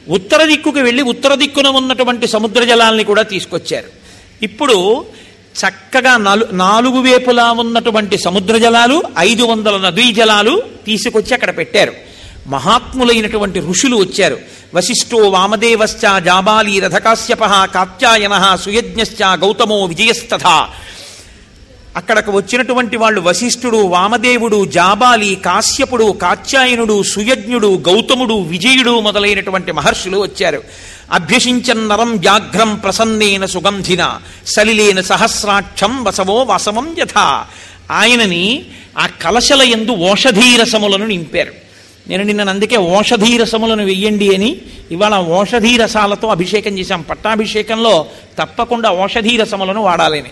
Speaker 1: ఉత్తర దిక్కుకు వెళ్ళి ఉత్తర దిక్కున ఉన్నటువంటి సముద్ర జలాల్ని కూడా తీసుకొచ్చారు ఇప్పుడు చక్కగా నాలు నాలుగు వైపులా ఉన్నటువంటి సముద్ర జలాలు ఐదు వందల నదీ జలాలు తీసుకొచ్చి అక్కడ పెట్టారు మహాత్ములైనటువంటి ఋషులు వచ్చారు వశిష్ఠో వామదేవశ్చ జాబాలి రథకాశ్యప కాత్యాయన సుయజ్ఞశ్చ గౌతమో విజయస్తథ అక్కడకు వచ్చినటువంటి వాళ్ళు వశిష్ఠుడు వామదేవుడు జాబాలి కాశ్యపుడు కాత్యాయనుడు సుయజ్ఞుడు గౌతముడు విజయుడు మొదలైనటువంటి మహర్షులు వచ్చారు అభ్యసించన్నరం వ్యాఘ్రం ప్రసన్నేన సుగంధిన సలిలేన సహస్రాక్షం వసవో వసవం యథ ఆయనని ఆ కలశల ఎందు ఓషధీరసములను నింపారు నేను నిన్న అందుకే ఓషధీరసములను వెయ్యండి అని ఇవాళ ఓషధీరసాలతో అభిషేకం చేశాం పట్టాభిషేకంలో తప్పకుండా ఓషధీరసములను వాడాలని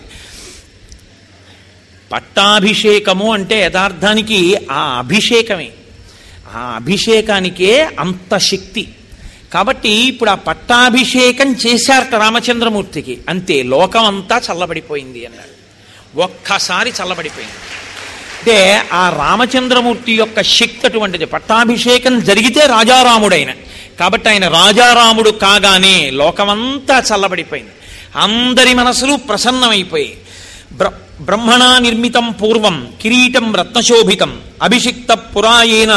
Speaker 1: పట్టాభిషేకము అంటే యథార్థానికి ఆ అభిషేకమే ఆ అభిషేకానికే అంత శక్తి కాబట్టి ఇప్పుడు ఆ పట్టాభిషేకం చేశారట రామచంద్రమూర్తికి అంతే లోకం అంతా చల్లబడిపోయింది అన్నాడు ఒక్కసారి చల్లబడిపోయింది అంటే ఆ రామచంద్రమూర్తి యొక్క శక్తి అటువంటిది పట్టాభిషేకం జరిగితే రాజారాముడైన కాబట్టి ఆయన రాజారాముడు కాగానే లోకమంతా చల్లబడిపోయింది అందరి మనసులు ప్రసన్నమైపోయాయి బ్ర బ్రహ్మణా నిర్మితం పూర్వం కిరీటం రత్నశోభితం అభిషిక్త పురాయేన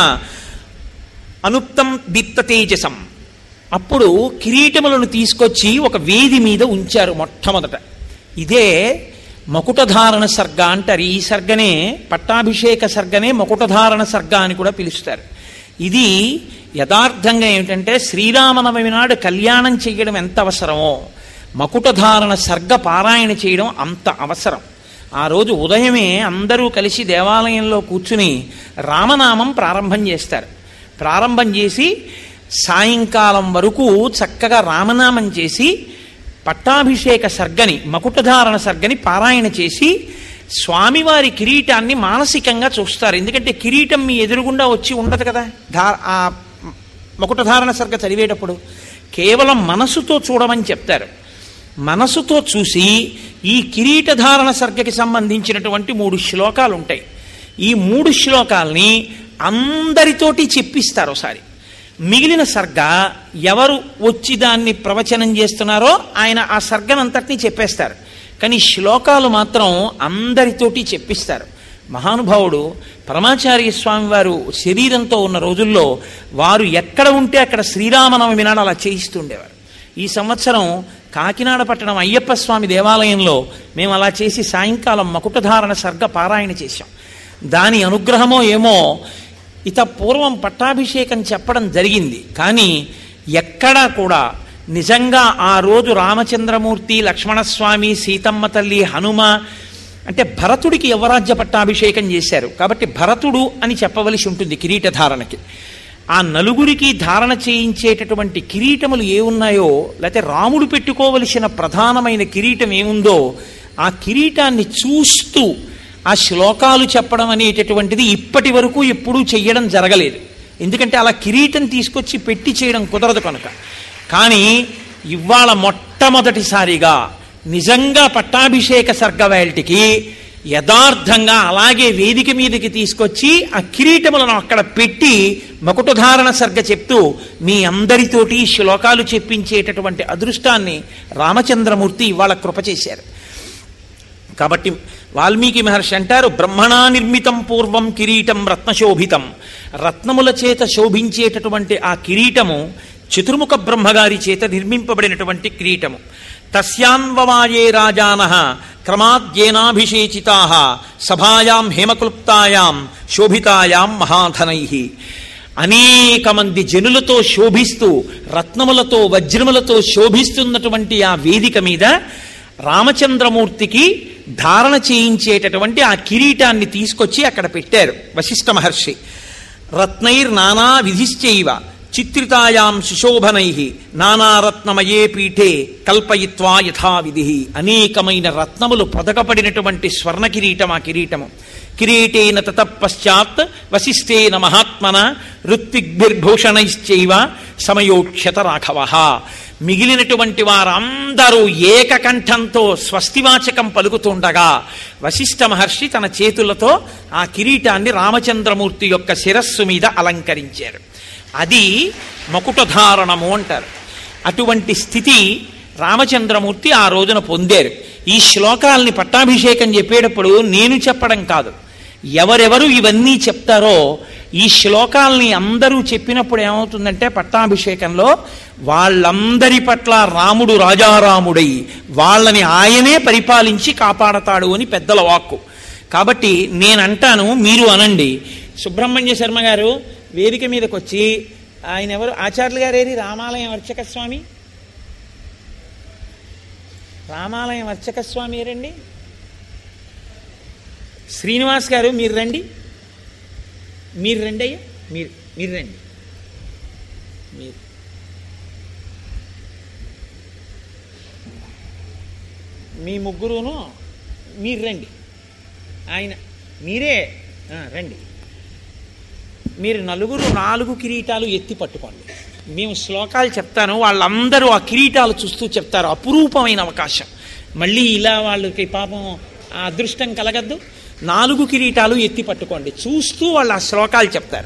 Speaker 1: అనుప్తం దీప్త తేజసం అప్పుడు కిరీటములను తీసుకొచ్చి ఒక వేది మీద ఉంచారు మొట్టమొదట ఇదే మకుటధారణ సర్గ అంటారు ఈ సర్గనే పట్టాభిషేక సర్గనే మకుటధారణ సర్గ అని కూడా పిలుస్తారు ఇది యథార్థంగా ఏమిటంటే శ్రీరామనవమి నాడు కళ్యాణం చేయడం ఎంత అవసరమో మకుటధారణ సర్గ పారాయణ చేయడం అంత అవసరం ఆ రోజు ఉదయమే అందరూ కలిసి దేవాలయంలో కూర్చుని రామనామం ప్రారంభం చేస్తారు ప్రారంభం చేసి సాయంకాలం వరకు చక్కగా రామనామం చేసి పట్టాభిషేక సర్గని మకుటధారణ సర్గని పారాయణ చేసి స్వామివారి కిరీటాన్ని మానసికంగా చూస్తారు ఎందుకంటే కిరీటం మీ ఎదురుగుండా వచ్చి ఉండదు కదా ధా ఆ మకుటధారణ సర్గ చదివేటప్పుడు కేవలం మనసుతో చూడమని చెప్తారు మనసుతో చూసి ఈ కిరీటధారణ సర్గకి సంబంధించినటువంటి మూడు శ్లోకాలు ఉంటాయి ఈ మూడు శ్లోకాల్ని అందరితోటి చెప్పిస్తారు ఒకసారి మిగిలిన సర్గ ఎవరు వచ్చి దాన్ని ప్రవచనం చేస్తున్నారో ఆయన ఆ సర్గనంతటినీ చెప్పేస్తారు కానీ శ్లోకాలు మాత్రం అందరితోటి చెప్పిస్తారు మహానుభావుడు పరమాచార్య స్వామి వారు శరీరంతో ఉన్న రోజుల్లో వారు ఎక్కడ ఉంటే అక్కడ శ్రీరామనవమి నాడు అలా చేయిస్తుండేవారు ఈ సంవత్సరం కాకినాడ పట్టణం అయ్యప్ప స్వామి దేవాలయంలో మేము అలా చేసి సాయంకాలం మకుటధారణ సర్గ పారాయణ చేశాం దాని అనుగ్రహమో ఏమో ఇత పూర్వం పట్టాభిషేకం చెప్పడం జరిగింది కానీ ఎక్కడా కూడా నిజంగా ఆ రోజు రామచంద్రమూర్తి లక్ష్మణస్వామి సీతమ్మ తల్లి హనుమ అంటే భరతుడికి యువరాజ్య పట్టాభిషేకం చేశారు కాబట్టి భరతుడు అని చెప్పవలసి ఉంటుంది కిరీటధారణకి ఆ నలుగురికి ధారణ చేయించేటటువంటి కిరీటములు ఏ ఉన్నాయో లేకపోతే రాముడు పెట్టుకోవలసిన ప్రధానమైన కిరీటం ఏముందో ఆ కిరీటాన్ని చూస్తూ ఆ శ్లోకాలు చెప్పడం అనేటటువంటిది ఇప్పటి వరకు ఎప్పుడూ చెయ్యడం జరగలేదు ఎందుకంటే అలా కిరీటం తీసుకొచ్చి పెట్టి చేయడం కుదరదు కనుక కానీ ఇవాళ మొట్టమొదటిసారిగా నిజంగా పట్టాభిషేక సర్గవేల్టికి యథార్థంగా అలాగే వేదిక మీదకి తీసుకొచ్చి ఆ కిరీటములను అక్కడ పెట్టి మకుటధారణ సర్గ చెప్తూ మీ అందరితోటి శ్లోకాలు చెప్పించేటటువంటి అదృష్టాన్ని రామచంద్రమూర్తి ఇవాళ కృప చేశారు కాబట్టి వాల్మీకి మహర్షి అంటారు బ్రహ్మణా నిర్మితం పూర్వం కిరీటం రత్నశోభితం రత్నముల చేత శోభించేటటువంటి ఆ కిరీటము చతుర్ముఖ బ్రహ్మగారి చేత నిర్మింపబడినటువంటి కిరీటము తస్యాన్వవాయే రాజాన క్రమాద్యేనాభిషేచితా సభాయాం హేమక్లుప్తాయాం శోభితాయాం మహాధనై అనేక మంది జనులతో శోభిస్తూ రత్నములతో వజ్రములతో శోభిస్తున్నటువంటి ఆ వేదిక మీద రామచంద్రమూర్తికి ధారణ చేయించేటటువంటి ఆ కిరీటాన్ని తీసుకొచ్చి అక్కడ పెట్టారు వశిష్ఠ మహర్షి రత్నైర్ నానా విధిశ్చైవ చిత్రితాయాం సుశోభనై నానారత్నమయే పీఠే కల్పయిత్వా యథావిధి అనేకమైన రత్నములు పొదకపడినటువంటి స్వర్ణ కిరీటం ఆ కిరీటము కిరీటేన తతపశ్చాత్ వశిష్ఠేన మహాత్మన ఋత్విగ్భిర్భూషణైశ్చైవ సమయోక్షత రాఘవ మిగిలినటువంటి వారందరూ ఏకకంఠంతో స్వస్తివాచకం పలుకుతుండగా వశిష్ఠ మహర్షి తన చేతులతో ఆ కిరీటాన్ని రామచంద్రమూర్తి యొక్క శిరస్సు మీద అలంకరించారు అది మకుటధారణము అంటారు అటువంటి స్థితి రామచంద్రమూర్తి ఆ రోజున పొందారు ఈ శ్లోకాల్ని పట్టాభిషేకం చెప్పేటప్పుడు నేను చెప్పడం కాదు ఎవరెవరు ఇవన్నీ చెప్తారో ఈ శ్లోకాల్ని అందరూ చెప్పినప్పుడు ఏమవుతుందంటే పట్టాభిషేకంలో వాళ్ళందరి పట్ల రాముడు రాజారాముడై వాళ్ళని ఆయనే పరిపాలించి కాపాడతాడు అని పెద్దల వాక్కు కాబట్టి నేనంటాను మీరు అనండి సుబ్రహ్మణ్య శర్మ గారు వేదిక మీదకి వచ్చి ఆయన ఎవరు ఆచార్యులు గారేరి రామాలయం అర్చక స్వామి రామాలయం అర్చక స్వామి రండి శ్రీనివాస్ గారు మీరు రండి మీరు రండి అయ్యా మీరు మీరు రండి మీరు మీ ముగ్గురును మీరు రండి ఆయన మీరే ఆ, రండి మీరు నలుగురు నాలుగు కిరీటాలు ఎత్తి పట్టుకోండి మేము శ్లోకాలు చెప్తాను వాళ్ళందరూ ఆ కిరీటాలు చూస్తూ చెప్తారు అపురూపమైన అవకాశం మళ్ళీ ఇలా వాళ్ళకి పాపం ఆ అదృష్టం కలగద్దు నాలుగు కిరీటాలు ఎత్తి పట్టుకోండి చూస్తూ వాళ్ళు ఆ శ్లోకాలు చెప్తారు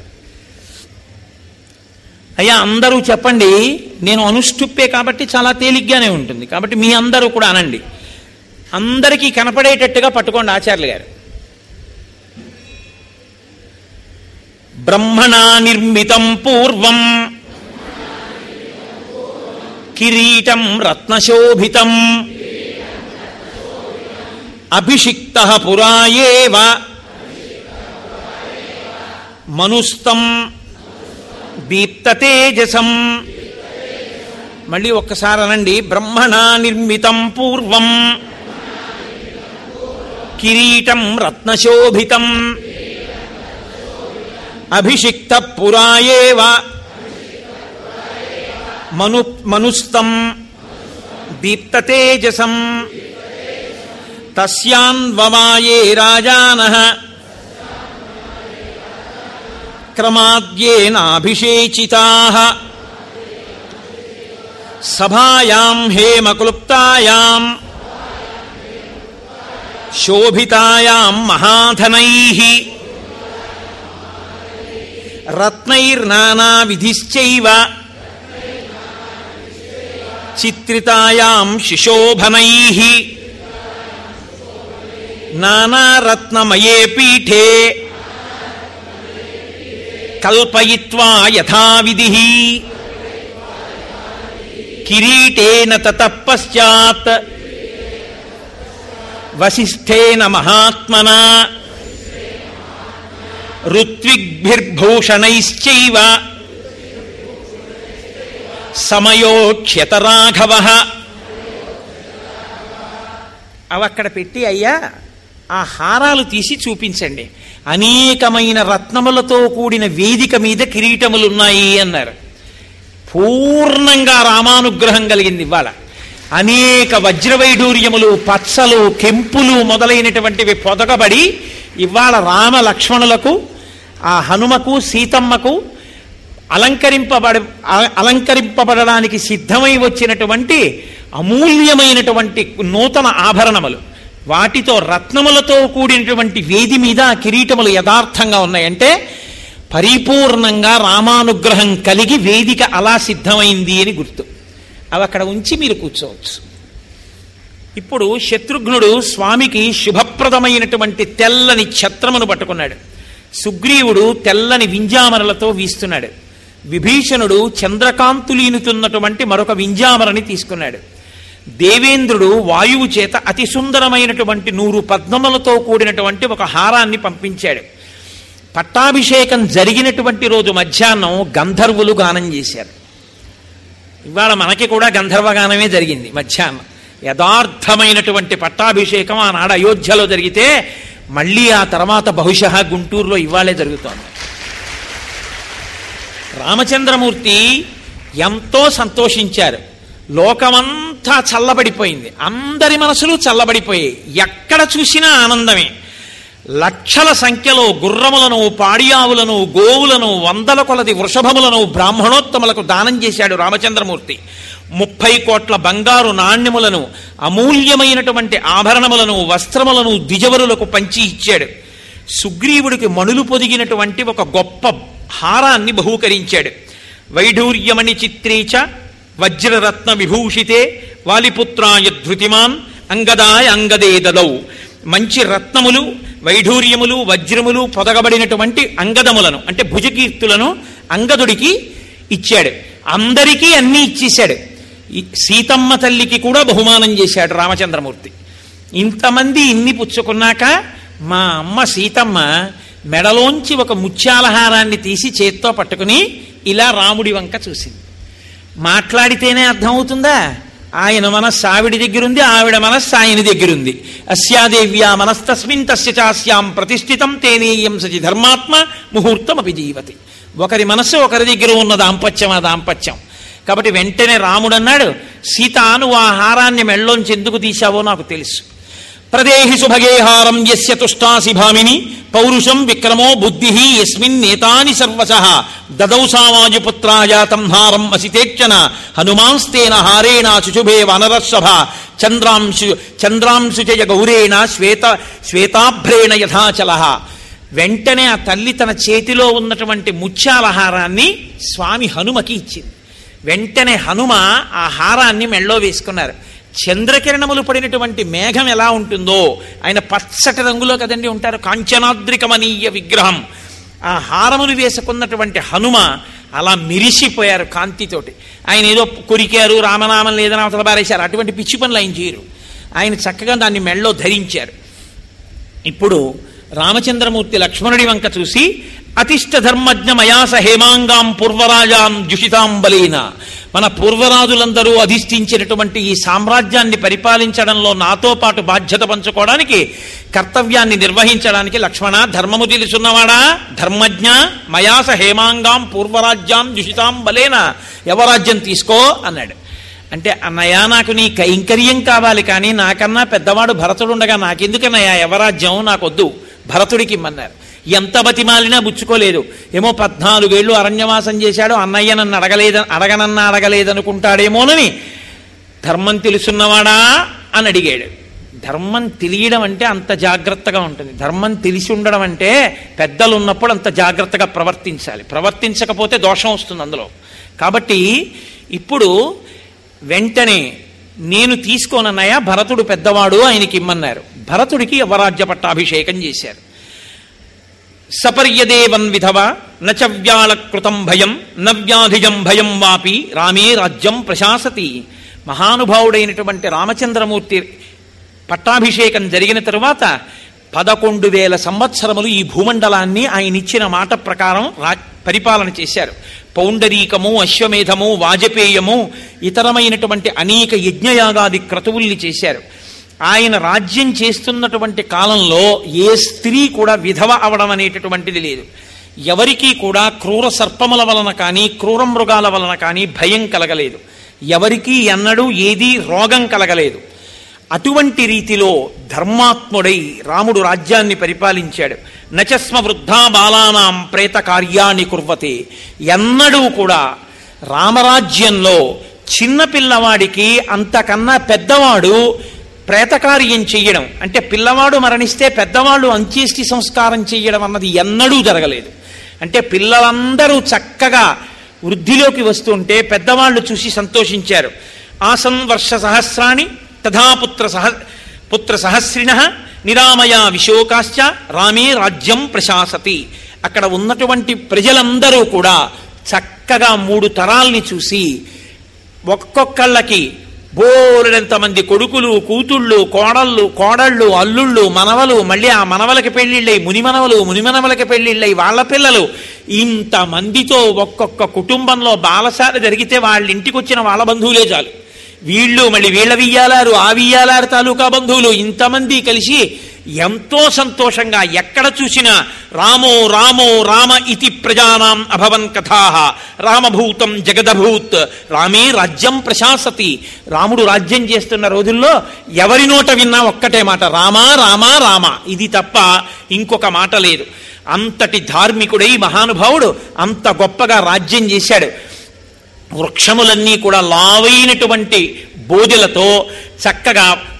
Speaker 1: అయ్యా అందరూ చెప్పండి నేను అనుష్టుప్పే కాబట్టి చాలా తేలిగ్గానే ఉంటుంది కాబట్టి మీ అందరూ కూడా అనండి అందరికీ కనపడేటట్టుగా పట్టుకోండి ఆచార్యులు గారు బ్రహ్మణా నిర్మితం పూర్వం కిరీటం రత్నశోభితం అభిషిక్త పురాయేవ మనుస్తం దీప్తతేజసం మళ్ళీ ఒక్కసారి అనండి బ్రహ్మణా నిర్మితం పూర్వం కిరీటం రత్నశోభితం అభిషిక్త పురాయేవ మను మనుస్తం దీప్తతేజసం తస్యాన్వమాయే రాజాన క్రమాద్యేనాభిషేచితా సభాయాం హేమక్లుప్తాయాం శోభితాయాం మహాధనై రత్నైర్నానావిధిశ్చైవ చిత్రితాయాం శిశోభనై నానారత్నమయే పీఠే కల్పయిత్వా యథావిధి కిరీటేన తతః పశ్చాత్ వసిష్ఠేన మహాత్మనా ఋత్విగ్భిర్భూషణైశ్చైవ సమయోక్ష్యత రాఘవ అవి అక్కడ పెట్టి అయ్యా ఆ హారాలు తీసి చూపించండి అనేకమైన రత్నములతో కూడిన వేదిక మీద కిరీటములున్నాయి అన్నారు పూర్ణంగా రామానుగ్రహం కలిగింది ఇవాళ అనేక వజ్రవైడూర్యములు పచ్చలు కెంపులు మొదలైనటువంటివి పొదగబడి ఇవాళ రామ లక్ష్మణులకు ఆ హనుమకు సీతమ్మకు అలంకరింపబడ అ- అలంకరింపబడడానికి సిద్ధమై వచ్చినటువంటి అమూల్యమైనటువంటి నూతన ఆభరణములు వాటితో రత్నములతో కూడినటువంటి వేది మీద ఆ కిరీటములు యథార్థంగా ఉన్నాయంటే పరిపూర్ణంగా రామానుగ్రహం కలిగి వేదిక అలా సిద్ధమైంది అని గుర్తు అవి అక్కడ ఉంచి మీరు కూర్చోవచ్చు ఇప్పుడు శత్రుఘ్నుడు స్వామికి శుభప్రదమైనటువంటి తెల్లని ఛత్రమును పట్టుకున్నాడు సుగ్రీవుడు తెల్లని వింజామరలతో వీస్తున్నాడు విభీషణుడు చంద్రకాంతులీనుతున్నటువంటి మరొక వింజామరని తీసుకున్నాడు దేవేంద్రుడు వాయువు చేత అతి సుందరమైనటువంటి నూరు పద్మములతో కూడినటువంటి ఒక హారాన్ని పంపించాడు పట్టాభిషేకం జరిగినటువంటి రోజు మధ్యాహ్నం గంధర్వులు గానం చేశారు ఇవాళ మనకి కూడా గంధర్వగానమే జరిగింది మధ్యాహ్నం యథార్థమైనటువంటి పట్టాభిషేకం ఆనాడు అయోధ్యలో జరిగితే మళ్ళీ ఆ తర్వాత బహుశः గుంటూరులో ఇవాళే జరుగుతోంది రామచంద్రమూర్తి ఎంతో సంతోషించారు లోకమంతా చల్లబడిపోయింది అందరి మనసులు చల్లబడిపోయాయి ఎక్కడ చూసినా ఆనందమే లక్షల సంఖ్యలో గుర్రములను పాడియావులను గోవులను వందల కొలది వృషభములను బ్రాహ్మణోత్తములకు దానం చేశాడు రామచంద్రమూర్తి ముప్పై కోట్ల బంగారు నాణ్యములను అమూల్యమైనటువంటి ఆభరణములను వస్త్రములను ద్విజవరులకు పంచి ఇచ్చాడు సుగ్రీవుడికి మణులు పొదిగినటువంటి ఒక గొప్ప హారాన్ని బహూకరించాడు వైఢూర్యమణి చిత్రేచ వజ్రరత్న విభూషితే వాలిపుత్రాయ ధృతిమాన్ అంగదాయ అంగదే దదౌ మంచి రత్నములు వైఢూర్యములు వజ్రములు పొదగబడినటువంటి అంగదములను అంటే భుజకీర్తులను అంగదుడికి ఇచ్చాడు అందరికీ అన్నీ ఇచ్చేశాడు ఈ సీతమ్మ తల్లికి కూడా బహుమానం చేశాడు రామచంద్రమూర్తి ఇంతమంది ఇన్ని పుచ్చుకున్నాక మా అమ్మ సీతమ్మ మెడలోంచి ఒక ముత్యాలహారాన్ని తీసి చేత్తో పట్టుకుని ఇలా రాముడి వంక చూసింది మాట్లాడితేనే అర్థమవుతుందా ఆయన మనస్సు ఆవిడి దగ్గరుంది ఆవిడ మనస్సు ఆయన దగ్గరుంది అస్యాదేవ్యా మనస్తస్మిన్ తస్య చాస్యాం ప్రతిష్ఠితం తేనేయం సచి ధర్మాత్మ ముహూర్తమపి జీవతి ఒకరి మనస్సు ఒకరి దగ్గర ఉన్న దాంపత్యం ఆ దాంపత్యం కాబట్టి వెంటనే రాముడు అన్నాడు సీత నువ్వు ఆ హారాన్ని మెళ్ళలోంచి ఎందుకు తీశావో నాకు తెలుసు ప్రదేహి సుభగేహారం యస్య తుష్టాసి భామిని పౌరుషం విక్రమో బుద్ధి యస్మిన్ నేతాని సర్వశ దదౌ సామాజపుత్రాజాతం హారం అసితేక్షణ హనుమాంస్తేన హారేణ శుశుభే వనరసభ చంద్రాంశు చంద్రాంశుచయ గౌరేణ శ్వేత శ్వేతాభ్రేణ యథాచల వెంటనే ఆ తల్లి తన చేతిలో ఉన్నటువంటి ముత్యాల హారాన్ని స్వామి హనుమకి ఇచ్చింది వెంటనే హనుమ ఆ హారాన్ని మెళ్ళో వేసుకున్నారు చంద్రకిరణములు పడినటువంటి మేఘం ఎలా ఉంటుందో ఆయన పచ్చటి రంగులో కదండి ఉంటారు కాంచనాద్రికమనీయ విగ్రహం ఆ హారములు వేసుకున్నటువంటి హనుమ అలా మిరిసిపోయారు కాంతితోటి ఆయన ఏదో కొరికారు రామనామం లేదని అవతల బారేశారు అటువంటి పిచ్చి పనులు ఆయన చేయరు ఆయన చక్కగా దాన్ని మెళ్ళో ధరించారు ఇప్పుడు రామచంద్రమూర్తి లక్ష్మణుడి వంక చూసి అతిష్ట ధర్మజ్ఞ మయాస హేమాంగాం పూర్వరాజాం జుషితాం బలీన మన పూర్వరాజులందరూ అధిష్ఠించినటువంటి ఈ సామ్రాజ్యాన్ని పరిపాలించడంలో నాతో పాటు బాధ్యత పంచుకోవడానికి కర్తవ్యాన్ని నిర్వహించడానికి లక్ష్మణ ధర్మము తెలుసున్నవాడా ధర్మజ్ఞ మయాస హేమాంగాం పూర్వరాజ్యాం జుషితాం బలేన యవరాజ్యం తీసుకో అన్నాడు అంటే అన్నయ్య నాకు నీ కైంకర్యం కావాలి కానీ నాకన్నా పెద్దవాడు భరతుడుండగా నాకెందుకన్నయ్య యవరాజ్యం నాకొద్దు భరతుడికి ఇమ్మన్నారు ఎంత బతిమాలినా బుచ్చుకోలేదు ఏమో పద్నాలుగేళ్లు అరణ్యవాసం చేశాడు అన్నయ్య నన్ను అడగలేద అడగనన్నా అడగలేదనుకుంటాడేమోనని ధర్మం తెలుసున్నవాడా అని అడిగాడు ధర్మం తెలియడం అంటే అంత జాగ్రత్తగా ఉంటుంది ధర్మం తెలిసి ఉండడం అంటే పెద్దలు ఉన్నప్పుడు అంత జాగ్రత్తగా ప్రవర్తించాలి ప్రవర్తించకపోతే దోషం వస్తుంది అందులో కాబట్టి ఇప్పుడు వెంటనే నేను తీసుకోనన్నయ్య భరతుడు పెద్దవాడు ఆయనకి ఇమ్మన్నారు భరతుడికి యవరాజ్య పట్టాభిషేకం చేశారు సపర్యదేవన్ విధవ నచ వ్యాళకృతం భయం నవ్యాధిజం భయం వాపి రామే రాజ్యం ప్రశాసతి మహానుభావుడైనటువంటి రామచంద్రమూర్తి పట్టాభిషేకం జరిగిన తరువాత పదకొండు వేల సంవత్సరములు ఈ భూమండలాన్ని ఆయన ఇచ్చిన మాట ప్రకారం రా పరిపాలన చేశారు పౌండరీకము అశ్వమేధము వాజపేయము ఇతరమైనటువంటి అనేక యజ్ఞయాగాది క్రతువుల్ని చేశారు ఆయన రాజ్యం చేస్తున్నటువంటి కాలంలో ఏ స్త్రీ కూడా విధవ అవడం అనేటటువంటిది లేదు ఎవరికీ కూడా క్రూర సర్పముల వలన కానీ క్రూర మృగాల వలన కానీ భయం కలగలేదు ఎవరికీ ఎన్నడూ ఏదీ రోగం కలగలేదు అటువంటి రీతిలో ధర్మాత్ముడై రాముడు రాజ్యాన్ని పరిపాలించాడు నచస్మ వృద్ధా బాలానాం ప్రేత కార్యాన్ని కుర్వతే ఎన్నడూ కూడా రామరాజ్యంలో చిన్నపిల్లవాడికి అంతకన్నా పెద్దవాడు ప్రేతకార్యం చెయ్యడం అంటే పిల్లవాడు మరణిస్తే పెద్దవాళ్ళు అంత్యేష్టి సంస్కారం చెయ్యడం అన్నది ఎన్నడూ జరగలేదు అంటే పిల్లలందరూ చక్కగా వృద్ధిలోకి వస్తుంటే పెద్దవాళ్ళు చూసి సంతోషించారు ఆసన్ వర్ష సహస్రాణి తథా పుత్ర సహ పుత్ర సహస్రిణ నిరామయ విశోకాశ్చ రామే రాజ్యం ప్రశాసతి అక్కడ ఉన్నటువంటి ప్రజలందరూ కూడా చక్కగా మూడు తరాల్ని చూసి ఒక్కొక్కళ్ళకి బోలెడంతమంది కొడుకులు కూతుళ్ళు కోడళ్ళు కోడళ్ళు అల్లుళ్ళు మనవలు మళ్ళీ ఆ మనవలకి పెళ్లిళ్ళై మునిమనవలు మునిమనవలకి పెళ్లిళ్ళై వాళ్ళ పిల్లలు ఇంతమందితో ఒక్కొక్క కుటుంబంలో బాలసారి జరిగితే వాళ్ళ ఇంటికి వచ్చిన వాళ్ళ బంధువులే చాలు వీళ్ళు మళ్ళీ వీళ్ళ వియ్యాలారు ఆ వియ్యాలారు తాలూకా బంధువులు ఇంతమంది కలిసి ఎంతో సంతోషంగా ఎక్కడ చూసినా రామో రామో రామ ఇతి ప్రజానాం అభవన్ కథా రామభూతం జగదభూత్ రామే రాజ్యం ప్రశాసతి రాముడు రాజ్యం చేస్తున్న రోజుల్లో ఎవరి నోట విన్నా ఒక్కటే మాట రామా రామా రామ ఇది తప్ప ఇంకొక మాట లేదు అంతటి ధార్మికుడై మహానుభావుడు అంత గొప్పగా రాజ్యం చేశాడు వృక్షములన్నీ కూడా లావైనటువంటి బోధులతో చక్కగా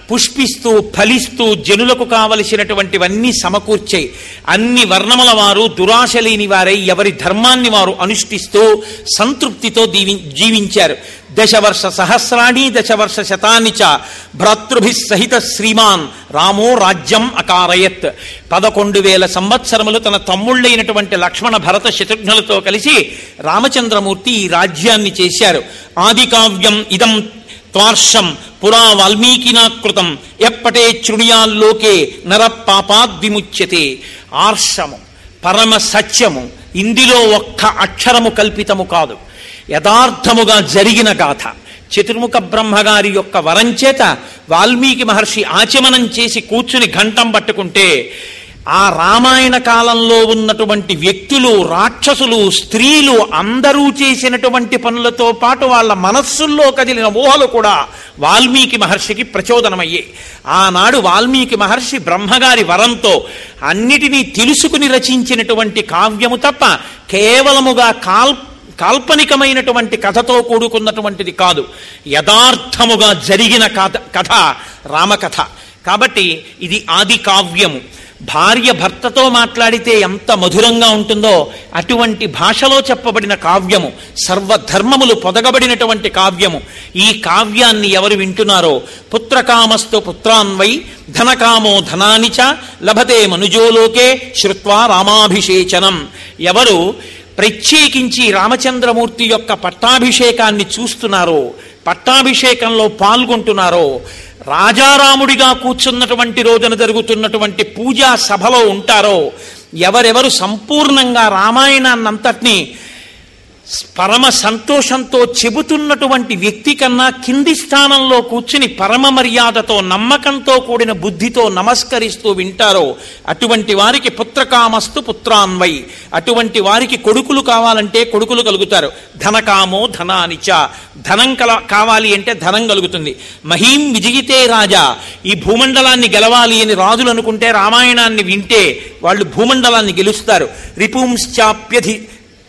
Speaker 1: పుష్పిస్తూ ఫలిస్తూ జనులకు కావలసినటువంటివన్నీ సమకూర్చాయి అన్ని వర్ణముల వారు దురాశ లేని వారై ఎవరి ధర్మాన్ని వారు అనుష్ఠిస్తూ సంతృప్తితో దీవి జీవించారు దశవర్ష సహస్రాణి దశవర్ష శతాని చ భ్రాతృభి సహిత శ్రీమాన్ రామో రాజ్యం అకారయత్ పదకొండు వేల సంవత్సరములు తన తమ్ముళ్ళైనటువంటి లక్ష్మణ భరత శత్రుఘ్నులతో కలిసి రామచంద్రమూర్తి ఈ రాజ్యాన్ని చేశారు ఆది కావ్యం ఇదం త్వార్షం పురా వాల్మీకినా కృతం ఎప్పటే శృణుయాల్లోకే నర పాపాద్విముచ్యతే ఆర్షము పరమ సత్యము ఇందులో ఒక్క అక్షరము కల్పితము కాదు యథార్థముగా జరిగిన గాథ చతుర్ముఖ బ్రహ్మగారి యొక్క వరం చేత వాల్మీకి మహర్షి ఆచమనం చేసి కూర్చుని ఘంటం పట్టుకుంటే ఆ రామాయణ కాలంలో ఉన్నటువంటి వ్యక్తులు రాక్షసులు స్త్రీలు అందరూ చేసినటువంటి పనులతో పాటు వాళ్ళ మనస్సుల్లో కదిలిన ఊహలు కూడా వాల్మీకి మహర్షికి ప్రచోదనమయ్యాయి ఆనాడు వాల్మీకి మహర్షి బ్రహ్మగారి వరంతో అన్నిటినీ తెలుసుకుని రచించినటువంటి కావ్యము తప్ప కేవలముగా కాల్ కాల్పనికమైనటువంటి కథతో కూడుకున్నటువంటిది కాదు యథార్థముగా జరిగిన కథ కథ రామకథ కాబట్టి ఇది ఆది కావ్యము భార్య భర్తతో మాట్లాడితే ఎంత మధురంగా ఉంటుందో అటువంటి భాషలో చెప్పబడిన కావ్యము సర్వధర్మములు పొదగబడినటువంటి కావ్యము ఈ కావ్యాన్ని ఎవరు వింటున్నారో పుత్రకామస్తు పుత్రాన్వై ధనకామో ధనాని చ లభతే మనుజోలోకే శ్రుత్వా రామాభిషేచనం ఎవరు ప్రత్యేకించి రామచంద్రమూర్తి యొక్క పట్టాభిషేకాన్ని చూస్తున్నారో పట్టాభిషేకంలో పాల్గొంటున్నారో రాజారాముడిగా కూర్చున్నటువంటి రోజున జరుగుతున్నటువంటి పూజా సభలో ఉంటారో ఎవరెవరు సంపూర్ణంగా రామాయణాన్నంతటినీ పరమ సంతోషంతో చెబుతున్నటువంటి వ్యక్తి కన్నా కింది స్థానంలో కూర్చుని పరమ మర్యాదతో నమ్మకంతో కూడిన బుద్ధితో నమస్కరిస్తూ వింటారో అటువంటి వారికి పుత్రకామస్తు పుత్రాన్వై అటువంటి వారికి కొడుకులు కావాలంటే కొడుకులు కలుగుతారు ధనకామో ధనానిచ ధనం కల కావాలి అంటే ధనం కలుగుతుంది మహీం విజయితే రాజా ఈ భూమండలాన్ని గెలవాలి అని రాజులు అనుకుంటే రామాయణాన్ని వింటే వాళ్ళు భూమండలాన్ని గెలుస్తారు రిపుంశ్చాప్యధి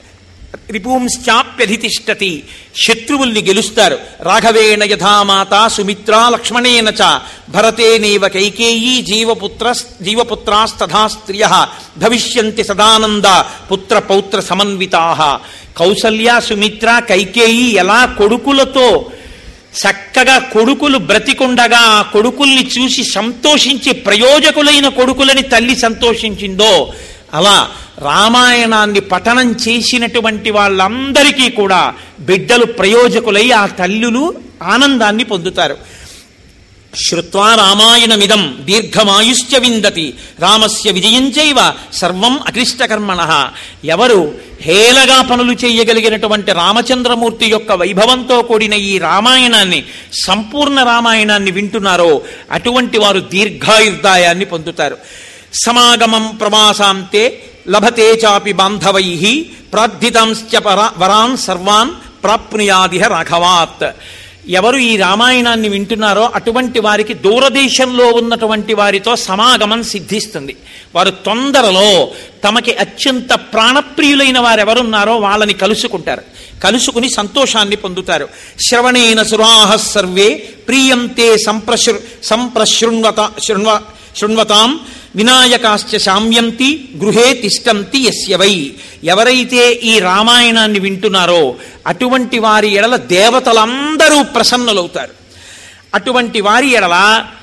Speaker 1: రిపుంశ్చాప్యధితిష్టతి శత్రువుల్ని గెలుస్తారు రాఘవేణ యథామాత సుమిత్రా లక్ష్మణేన చ భరతేనేవ కైకేయీ జీవపుత్ర జీవపుత్రాస్తథా స్త్రియ భవిష్యంతి సదానంద పుత్ర పౌత్ర సమన్వితా కౌసల్య సుమిత్ర కైకేయి ఎలా కొడుకులతో చక్కగా కొడుకులు బ్రతికుండగా ఆ కొడుకుల్ని చూసి సంతోషించి ప్రయోజకులైన కొడుకులని తల్లి సంతోషించిందో అలా రామాయణాన్ని పఠనం చేసినటువంటి వాళ్ళందరికీ కూడా బిడ్డలు ప్రయోజకులై ఆ తల్లులు ఆనందాన్ని పొందుతారు శ్రుత్వా రామాయణమిదం దీర్ఘమాయుశ్చ విందతి రామస్య విజయం చైవ సర్వం అక్లిష్టకర్మణ ఎవరు హేళగా పనులు చేయగలిగినటువంటి రామచంద్రమూర్తి యొక్క వైభవంతో కూడిన ఈ రామాయణాన్ని సంపూర్ణ రామాయణాన్ని వింటున్నారో అటువంటి వారు దీర్ఘాయుర్దాయాన్ని పొందుతారు సమాగమం ప్రవాసాంతే లభతే చాపి బాంధవై ప్రార్థితాంశ్చ పరా వరాన్ సర్వాన్ ప్రాప్నుయాదిహ రాఘవాత్ ఎవరు ఈ రామాయణాన్ని వింటున్నారో అటువంటి వారికి దూరదేశంలో ఉన్నటువంటి వారితో సమాగమం సిద్ధిస్తుంది వారు తొందరలో తమకి అత్యంత ప్రాణప్రియులైన వారెవరున్నారో వాళ్ళని కలుసుకుంటారు కలుసుకుని సంతోషాన్ని పొందుతారు శ్రవణేన సురాహ సర్వే ప్రియంతే సంప్రశృ సంప్రశృణ్వత శృణ్వ శృణ్వతాం వినాయకాశ్చ శామ్యంతి గృహే తిష్టంతి యస్యవై ఎవరైతే ఈ రామాయణాన్ని వింటున్నారో అటువంటి వారి ఎడల దేవతలందరూ ప్రసన్నులవుతారు అటువంటి వారి ఎడల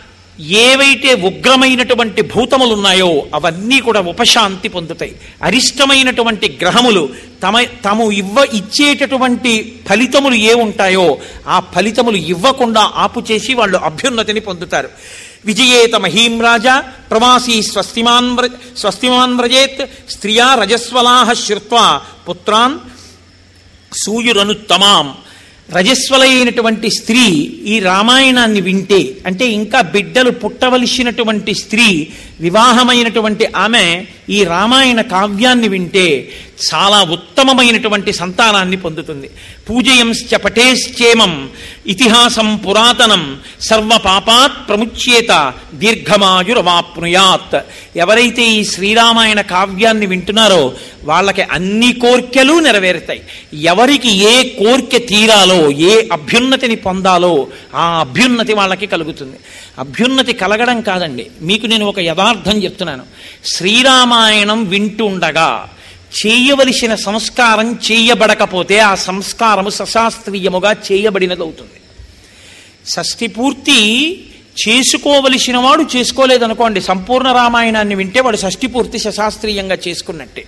Speaker 1: ఏవైతే ఉగ్రమైనటువంటి భూతములు ఉన్నాయో అవన్నీ కూడా ఉపశాంతి పొందుతాయి అరిష్టమైనటువంటి గ్రహములు తమ తాము ఇవ్వ ఇచ్చేటటువంటి ఫలితములు ఏ ఉంటాయో ఆ ఫలితములు ఇవ్వకుండా ఆపు చేసి వాళ్ళు అభ్యున్నతిని పొందుతారు విజయేత మహీం రాజా ప్రవాసీ స్వస్తిమాన్ వ్ర స్వస్తిమాన్ వ్రజేత్ స్త్రియా రజస్వలాహ శ్రుత్వా పుత్రాన్ సూయురనుత్తమాం రజస్వలైనటువంటి స్త్రీ ఈ రామాయణాన్ని వింటే అంటే ఇంకా బిడ్డలు పుట్టవలసినటువంటి స్త్రీ వివాహమైనటువంటి ఆమె ఈ రామాయణ కావ్యాన్ని వింటే చాలా ఉత్తమమైనటువంటి సంతానాన్ని పొందుతుంది పూజయంశ్చ పటేశ్చేమం ఇతిహాసం పురాతనం సర్వ పాపాత్ ప్రముచ్యేత దీర్ఘమాయురవాప్నుయాత్ ఎవరైతే ఈ శ్రీరామాయణ కావ్యాన్ని వింటున్నారో వాళ్ళకి అన్ని కోర్కెలు నెరవేరుతాయి ఎవరికి ఏ కోర్కె తీరాలో ఏ అభ్యున్నతిని పొందాలో ఆ అభ్యున్నతి వాళ్ళకి కలుగుతుంది అభ్యున్నతి కలగడం కాదండి మీకు నేను ఒక యథార్థం చెప్తున్నాను శ్రీరామాయణం వింటుండగా చేయవలసిన సంస్కారం చేయబడకపోతే ఆ సంస్కారము సశాస్త్రీయముగా చేయబడినదవుతుంది షష్ఠి పూర్తి చేసుకోవలసిన వాడు చేసుకోలేదనుకోండి సంపూర్ణ రామాయణాన్ని వింటే వాడు షష్ఠి పూర్తి సశాస్త్రీయంగా చేసుకున్నట్టే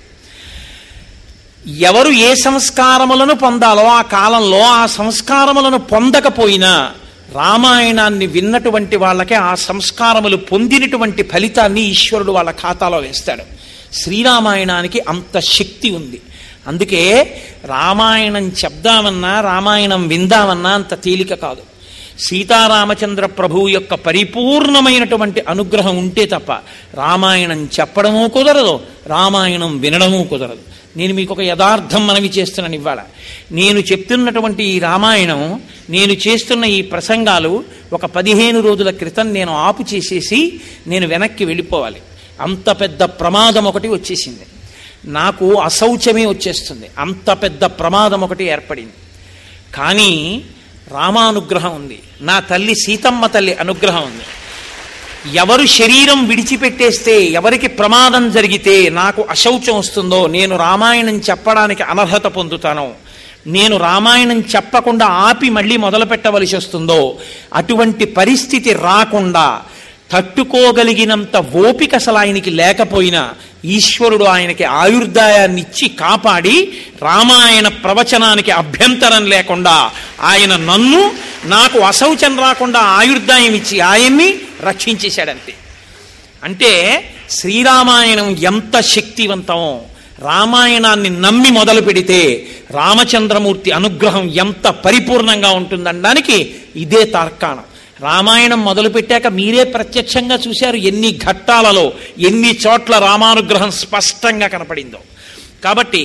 Speaker 1: ఎవరు ఏ సంస్కారములను పొందాలో ఆ కాలంలో ఆ సంస్కారములను పొందకపోయినా రామాయణాన్ని విన్నటువంటి వాళ్ళకి ఆ సంస్కారములు పొందినటువంటి ఫలితాన్ని ఈశ్వరుడు వాళ్ళ ఖాతాలో వేస్తాడు శ్రీరామాయణానికి అంత శక్తి ఉంది అందుకే రామాయణం చెప్దామన్నా రామాయణం విందామన్నా అంత తేలిక కాదు సీతారామచంద్ర ప్రభువు యొక్క పరిపూర్ణమైనటువంటి అనుగ్రహం ఉంటే తప్ప రామాయణం చెప్పడమూ కుదరదు రామాయణం వినడమూ కుదరదు నేను మీకు ఒక యథార్థం మనవి చేస్తున్నాను ఇవాళ నేను చెప్తున్నటువంటి ఈ రామాయణం నేను చేస్తున్న ఈ ప్రసంగాలు ఒక పదిహేను రోజుల క్రితం నేను ఆపు చేసేసి నేను వెనక్కి వెళ్ళిపోవాలి అంత పెద్ద ప్రమాదం ఒకటి వచ్చేసింది నాకు అశౌచమే వచ్చేస్తుంది అంత పెద్ద ప్రమాదం ఒకటి ఏర్పడింది కానీ రామానుగ్రహం ఉంది నా తల్లి సీతమ్మ తల్లి అనుగ్రహం ఉంది ఎవరు శరీరం విడిచిపెట్టేస్తే ఎవరికి ప్రమాదం జరిగితే నాకు అశౌచం వస్తుందో నేను రామాయణం చెప్పడానికి అనర్హత పొందుతానో నేను రామాయణం చెప్పకుండా ఆపి మళ్ళీ మొదలు పెట్టవలసి వస్తుందో అటువంటి పరిస్థితి రాకుండా తట్టుకోగలిగినంత ఓపిక అసలు ఆయనకి లేకపోయినా ఈశ్వరుడు ఆయనకి ఆయుర్దాయాన్ని ఇచ్చి కాపాడి రామాయణ ప్రవచనానికి అభ్యంతరం లేకుండా ఆయన నన్ను నాకు అశౌచం రాకుండా ఆయుర్దాయం ఇచ్చి ఆయన్ని రక్షించేశాడంతే అంటే శ్రీరామాయణం ఎంత శక్తివంతమో రామాయణాన్ని నమ్మి మొదలు పెడితే రామచంద్రమూర్తి అనుగ్రహం ఎంత పరిపూర్ణంగా ఉంటుందనడానికి ఇదే తార్కాణం రామాయణం మొదలుపెట్టాక మీరే ప్రత్యక్షంగా చూశారు ఎన్ని ఘట్టాలలో ఎన్ని చోట్ల రామానుగ్రహం స్పష్టంగా కనపడిందో కాబట్టి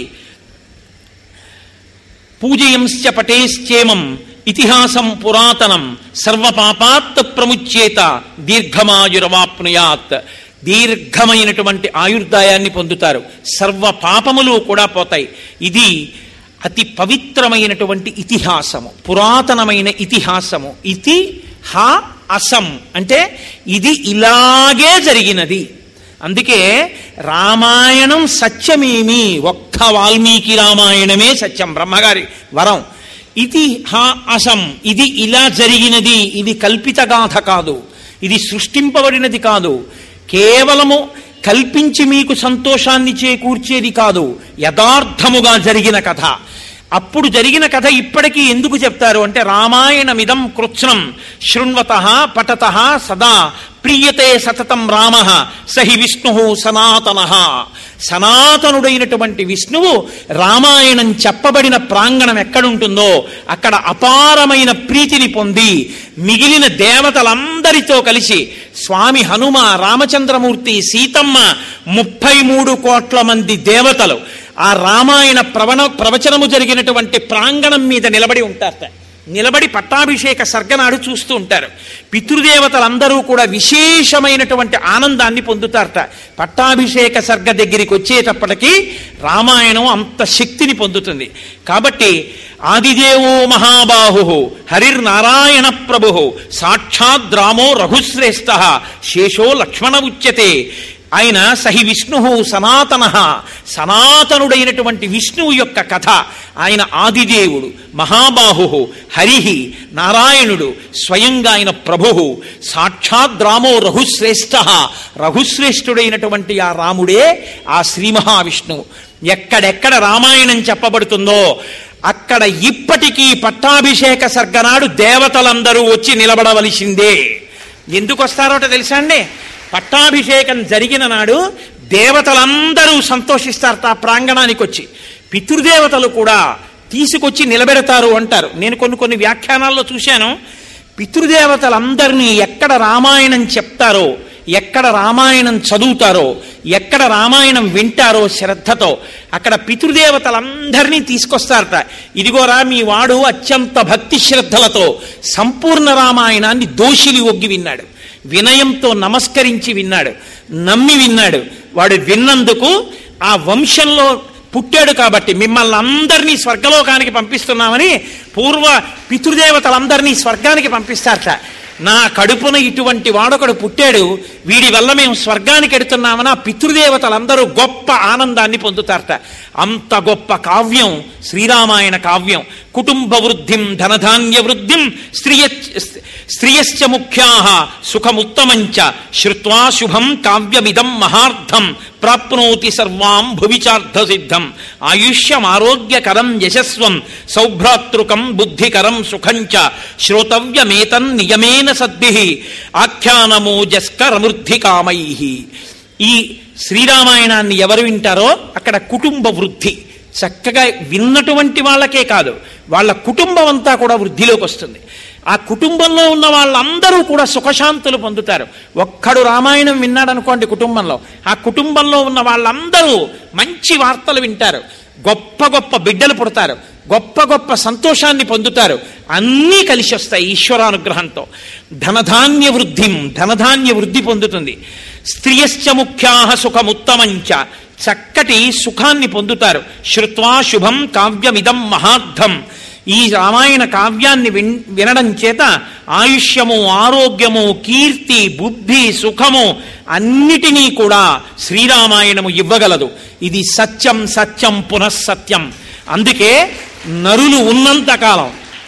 Speaker 1: పూజయంశ్చ పటేశ్చేమం ఇతిహాసం పురాతనం సర్వపాపాత్ ప్రముచ్యేత దీర్ఘమాయురవాప్నుయాత్ దీర్ఘమైనటువంటి ఆయుర్దాయాన్ని పొందుతారు సర్వ పాపములు కూడా పోతాయి ఇది అతి పవిత్రమైనటువంటి ఇతిహాసము పురాతనమైన ఇతిహాసము ఇతి హా అసం అంటే ఇది ఇలాగే జరిగినది అందుకే రామాయణం సత్యమేమి ఒక్క వాల్మీకి రామాయణమే సత్యం బ్రహ్మగారి వరం ఇది హా అసం ఇది ఇలా జరిగినది ఇది కల్పిత గాథ కాదు ఇది సృష్టింపబడినది కాదు కేవలము కల్పించి మీకు సంతోషాన్ని చేకూర్చేది కాదు యథార్థముగా జరిగిన కథ అప్పుడు జరిగిన కథ ఇప్పటికీ ఎందుకు చెప్తారు అంటే రామాయణమిదం కృత్స్నం శృణ్వత పటత సదా ప్రియతే సతతం రామ సహి విష్ణు సనాతన సనాతనుడైనటువంటి విష్ణువు రామాయణం చెప్పబడిన ప్రాంగణం ఎక్కడుంటుందో అక్కడ అపారమైన ప్రీతిని పొంది మిగిలిన దేవతలందరితో కలిసి స్వామి హనుమ రామచంద్రమూర్తి సీతమ్మ ముప్పై మూడు కోట్ల మంది దేవతలు ఆ రామాయణ ప్రవణ ప్రవచనము జరిగినటువంటి ప్రాంగణం మీద నిలబడి ఉంటారట నిలబడి పట్టాభిషేక సర్గనాడు చూస్తూ ఉంటారు పితృదేవతలందరూ కూడా విశేషమైనటువంటి ఆనందాన్ని పొందుతారట పట్టాభిషేక సర్గ దగ్గరికి వచ్చేటప్పటికి రామాయణం అంత శక్తిని పొందుతుంది కాబట్టి ఆదిదేవో మహాబాహు హరిర్నారాయణ ప్రభు సాక్షాద్ రామో రఘుశ్రేష్ఠ శేషో లక్ష్మణ ఉచ్యతే ఆయన సహి విష్ణు సనాతన సనాతనుడైనటువంటి విష్ణువు యొక్క కథ ఆయన ఆదిదేవుడు మహాబాహు హరి నారాయణుడు స్వయంగా ఆయన ప్రభు సాక్షాత్ రామో రఘుశ్రేష్ఠ రఘుశ్రేష్ఠుడైనటువంటి ఆ రాముడే ఆ శ్రీ మహావిష్ణువు ఎక్కడెక్కడ రామాయణం చెప్పబడుతుందో అక్కడ ఇప్పటికీ పట్టాభిషేక సర్గనాడు దేవతలందరూ వచ్చి నిలబడవలసిందే ఎందుకు వస్తారోట తెలుసా అండి పట్టాభిషేకం జరిగిన నాడు దేవతలందరూ సంతోషిస్తారట ఆ ప్రాంగణానికి వచ్చి పితృదేవతలు కూడా తీసుకొచ్చి నిలబెడతారు అంటారు నేను కొన్ని కొన్ని వ్యాఖ్యానాల్లో చూశాను పితృదేవతలందరినీ ఎక్కడ రామాయణం చెప్తారో ఎక్కడ రామాయణం చదువుతారో ఎక్కడ రామాయణం వింటారో శ్రద్ధతో అక్కడ పితృదేవతలందరినీ తీసుకొస్తారట ఇదిగోరా మీ వాడు అత్యంత భక్తి శ్రద్ధలతో సంపూర్ణ రామాయణాన్ని దోషిలి ఒగ్గి విన్నాడు వినయంతో నమస్కరించి విన్నాడు నమ్మి విన్నాడు వాడు విన్నందుకు ఆ వంశంలో పుట్టాడు కాబట్టి మిమ్మల్ని అందరినీ స్వర్గలోకానికి పంపిస్తున్నామని పూర్వ పితృదేవతలందరినీ స్వర్గానికి పంపిస్తారట నా కడుపున ఇటువంటి వాడొకడు పుట్టాడు వీడి వల్ల మేము స్వర్గానికి ఎడుతున్నామని ఆ పితృదేవతలందరూ గొప్ప ఆనందాన్ని పొందుతారట అంత గొప్ప కావ్యం శ్రీరామాయణ కావ్యం కుటుంబ వృద్ధిం ధనధాన్య వృద్ధిం స్త్రియ స్త్రియశ్చ ముఖ్యా సుఖముత్తమంచ శ్రుత్వా శుభం కావ్యమిదం మహార్థం ప్రాప్నోతి సర్వాం భువిచార్థ సిద్ధం ఆయుష్యమారోగ్యకరం యశస్వం సౌభ్రాతృకం బుద్ధికరం సుఖంచ శ్రోతవ్యమేతన్ నియమేన సద్భి ఆఖ్యానమోజస్కరమృద్ధికామై ఈ శ్రీరామాయణాన్ని ఎవరు వింటారో అక్కడ కుటుంబ వృద్ధి చక్కగా విన్నటువంటి వాళ్ళకే కాదు వాళ్ళ కుటుంబం అంతా కూడా వృద్ధిలోకి వస్తుంది ఆ కుటుంబంలో ఉన్న వాళ్ళందరూ కూడా సుఖశాంతులు పొందుతారు ఒక్కడు రామాయణం విన్నాడు అనుకోండి కుటుంబంలో ఆ కుటుంబంలో ఉన్న వాళ్ళందరూ మంచి వార్తలు వింటారు గొప్ప గొప్ప బిడ్డలు పుడతారు గొప్ప గొప్ప సంతోషాన్ని పొందుతారు అన్నీ కలిసి వస్తాయి ఈశ్వరానుగ్రహంతో ధనధాన్య వృద్ధిం ధనధాన్య వృద్ధి పొందుతుంది స్త్రియశ్చ ముఖ్యా సుఖముత్తమంచ చక్కటి సుఖాన్ని పొందుతారు శ్రుత్వా శుభం కావ్యమిదం మహార్థం ఈ రామాయణ కావ్యాన్ని విన్ వినడం చేత ఆయుష్యము ఆరోగ్యము కీర్తి బుద్ధి సుఖము అన్నిటినీ కూడా శ్రీరామాయణము ఇవ్వగలదు ఇది సత్యం సత్యం పునఃసత్యం అందుకే నరులు ఉన్నంతకాలం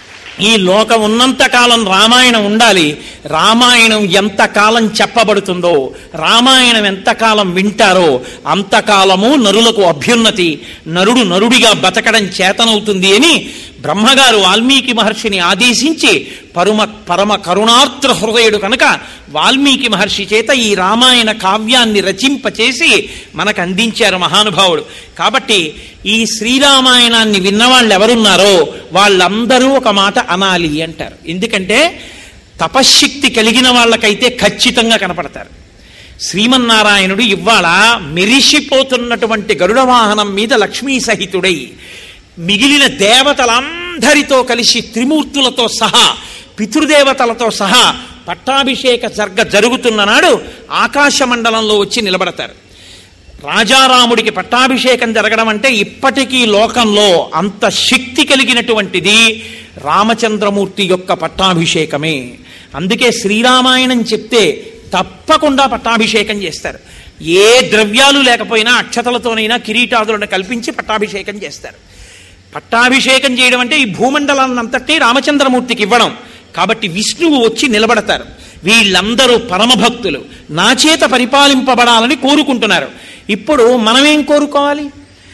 Speaker 1: ఈ లోకం ఉన్నంతకాలం రామాయణం ఉండాలి రామాయణం ఎంతకాలం చెప్పబడుతుందో రామాయణం ఎంతకాలం వింటారో అంతకాలము నరులకు అభ్యున్నతి నరుడు నరుడిగా బతకడం చేతనవుతుంది అని బ్రహ్మగారు వాల్మీకి మహర్షిని ఆదేశించి పరమ పరమ కరుణార్ద్ర హృదయుడు కనుక వాల్మీకి మహర్షి చేత ఈ రామాయణ కావ్యాన్ని రచింపచేసి మనకు అందించారు మహానుభావుడు కాబట్టి ఈ శ్రీరామాయణాన్ని విన్నవాళ్ళు ఎవరున్నారో వాళ్ళందరూ ఒక మాట అనాలి అంటారు ఎందుకంటే తపశ్శక్తి కలిగిన వాళ్ళకైతే ఖచ్చితంగా కనపడతారు శ్రీమన్నారాయణుడు ఇవాళ మెరిసిపోతున్నటువంటి గరుడ వాహనం మీద లక్ష్మీ సహితుడై మిగిలిన దేవతలందరితో కలిసి త్రిమూర్తులతో సహా పితృదేవతలతో సహా పట్టాభిషేక జర్గ జరుగుతున్న నాడు ఆకాశ మండలంలో వచ్చి నిలబడతారు రాజారాముడికి పట్టాభిషేకం జరగడం అంటే ఇప్పటికీ లోకంలో అంత శక్తి కలిగినటువంటిది రామచంద్రమూర్తి యొక్క పట్టాభిషేకమే అందుకే శ్రీరామాయణం చెప్తే తప్పకుండా పట్టాభిషేకం చేస్తారు ఏ ద్రవ్యాలు లేకపోయినా అక్షతలతోనైనా కిరీటాదులను కల్పించి పట్టాభిషేకం చేస్తారు పట్టాభిషేకం చేయడం అంటే ఈ భూమండలాన్నంతటి రామచంద్రమూర్తికి ఇవ్వడం కాబట్టి విష్ణువు వచ్చి నిలబడతారు వీళ్ళందరూ పరమభక్తులు నా చేత పరిపాలింపబడాలని కోరుకుంటున్నారు ఇప్పుడు మనమేం కోరుకోవాలి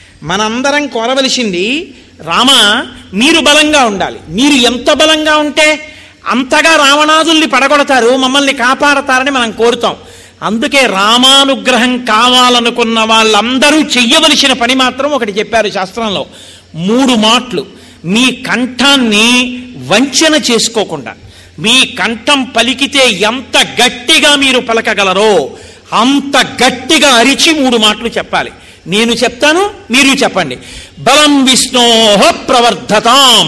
Speaker 1: మనందరం కోరవలసింది రామ మీరు బలంగా ఉండాలి మీరు ఎంత బలంగా ఉంటే అంతగా రావణాదుల్ని పడగొడతారు మమ్మల్ని కాపాడతారని మనం కోరుతాం అందుకే రామానుగ్రహం కావాలనుకున్న వాళ్ళందరూ చెయ్యవలసిన పని మాత్రం ఒకటి చెప్పారు శాస్త్రంలో మూడు మాటలు మీ కంఠాన్ని వంచన చేసుకోకుండా మీ కంఠం పలికితే ఎంత గట్టిగా మీరు పలకగలరో అంత గట్టిగా అరిచి మూడు మాటలు చెప్పాలి నేను చెప్తాను మీరు చెప్పండి బలం విష్ణోహ ప్రవర్ధతాం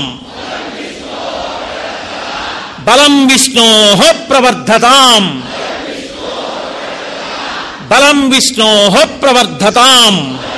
Speaker 1: బలం విష్ణోహ ప్రవర్ధతాం బలం విష్ణోహ ప్రవర్ధతాం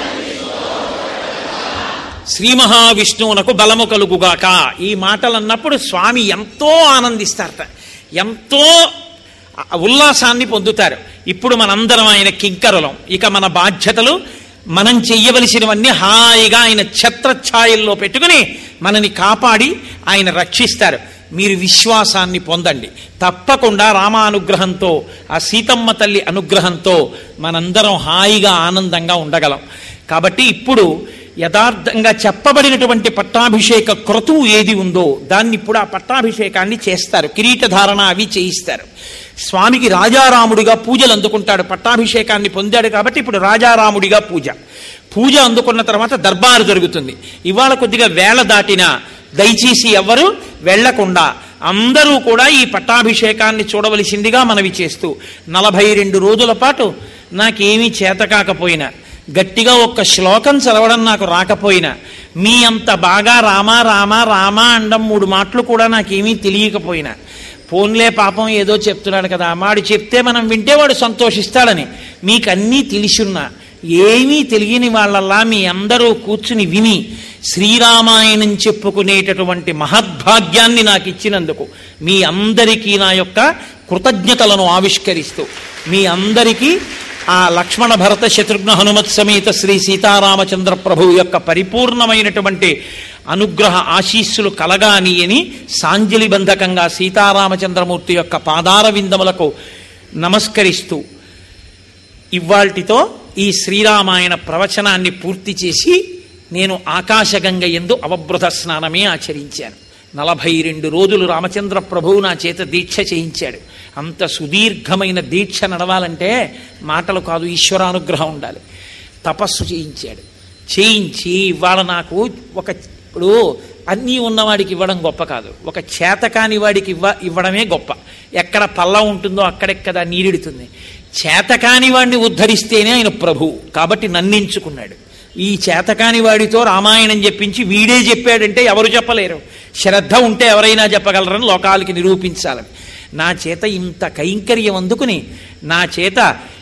Speaker 1: శ్రీ మహావిష్ణువునకు బలము కలుగుగాక ఈ మాటలు అన్నప్పుడు స్వామి ఎంతో ఆనందిస్తారట ఎంతో ఉల్లాసాన్ని పొందుతారు ఇప్పుడు మనందరం ఆయన కింకరులం ఇక మన బాధ్యతలు మనం చెయ్యవలసినవన్నీ హాయిగా ఆయన ఛత్రఛాయల్లో పెట్టుకుని మనని కాపాడి ఆయన రక్షిస్తారు మీరు విశ్వాసాన్ని పొందండి తప్పకుండా రామానుగ్రహంతో ఆ సీతమ్మ తల్లి అనుగ్రహంతో మనందరం హాయిగా ఆనందంగా ఉండగలం కాబట్టి ఇప్పుడు యథార్థంగా చెప్పబడినటువంటి పట్టాభిషేక క్రతువు ఏది ఉందో దాన్ని ఇప్పుడు ఆ పట్టాభిషేకాన్ని చేస్తారు కిరీటధారణ అవి చేయిస్తారు స్వామికి రాజారాముడిగా పూజలు అందుకుంటాడు పట్టాభిషేకాన్ని పొందాడు కాబట్టి ఇప్పుడు రాజారాముడిగా పూజ పూజ అందుకున్న తర్వాత దర్బారు జరుగుతుంది ఇవాళ కొద్దిగా వేళ దాటినా దయచేసి ఎవ్వరు వెళ్లకుండా అందరూ కూడా ఈ పట్టాభిషేకాన్ని చూడవలసిందిగా మనవి చేస్తూ నలభై రెండు రోజుల పాటు నాకేమీ చేత కాకపోయినా గట్టిగా ఒక్క శ్లోకం చదవడం నాకు రాకపోయినా మీ అంత బాగా రామా రామా రామా అండం మూడు మాటలు కూడా నాకేమీ తెలియకపోయినా పోన్లే పాపం ఏదో చెప్తున్నాడు కదా వాడు చెప్తే మనం వింటే వాడు సంతోషిస్తాడని మీకు అన్నీ తెలిసున్నా ఏమీ తెలియని వాళ్ళల్లా మీ అందరూ కూర్చుని విని శ్రీరామాయణం చెప్పుకునేటటువంటి మహద్భాగ్యాన్ని నాకు ఇచ్చినందుకు మీ అందరికీ నా యొక్క కృతజ్ఞతలను ఆవిష్కరిస్తూ మీ అందరికీ ఆ లక్ష్మణ భరత శత్రుఘ్న హనుమత్ సమేత శ్రీ సీతారామచంద్ర ప్రభు యొక్క పరిపూర్ణమైనటువంటి అనుగ్రహ ఆశీస్సులు కలగాని అని సాంజలి బంధకంగా సీతారామచంద్రమూర్తి యొక్క పాదార విందములకు నమస్కరిస్తూ ఇవాల్టితో ఈ శ్రీరామాయణ ప్రవచనాన్ని పూర్తి చేసి నేను ఆకాశగంగ ఎందు అవబృత స్నానమే ఆచరించాను నలభై రెండు రోజులు రామచంద్ర ప్రభువు నా చేత దీక్ష చేయించాడు అంత సుదీర్ఘమైన దీక్ష నడవాలంటే మాటలు కాదు ఈశ్వరానుగ్రహం ఉండాలి తపస్సు చేయించాడు చేయించి ఇవాళ నాకు ఒక ఇప్పుడు అన్నీ ఉన్నవాడికి ఇవ్వడం గొప్ప కాదు ఒక చేతకాని వాడికి ఇవ్వ ఇవ్వడమే గొప్ప ఎక్కడ పల్ల ఉంటుందో అక్కడెక్కడ నీరెడుతుంది చేతకాని వాడిని ఉద్ధరిస్తేనే ఆయన ప్రభువు కాబట్టి నన్నించుకున్నాడు ఈ చేతకాని వాడితో రామాయణం చెప్పించి వీడే చెప్పాడంటే ఎవరు చెప్పలేరు శ్రద్ధ ఉంటే ఎవరైనా చెప్పగలరని లోకాలకి నిరూపించాలని నా చేత ఇంత కైంకర్యం అందుకుని నా చేత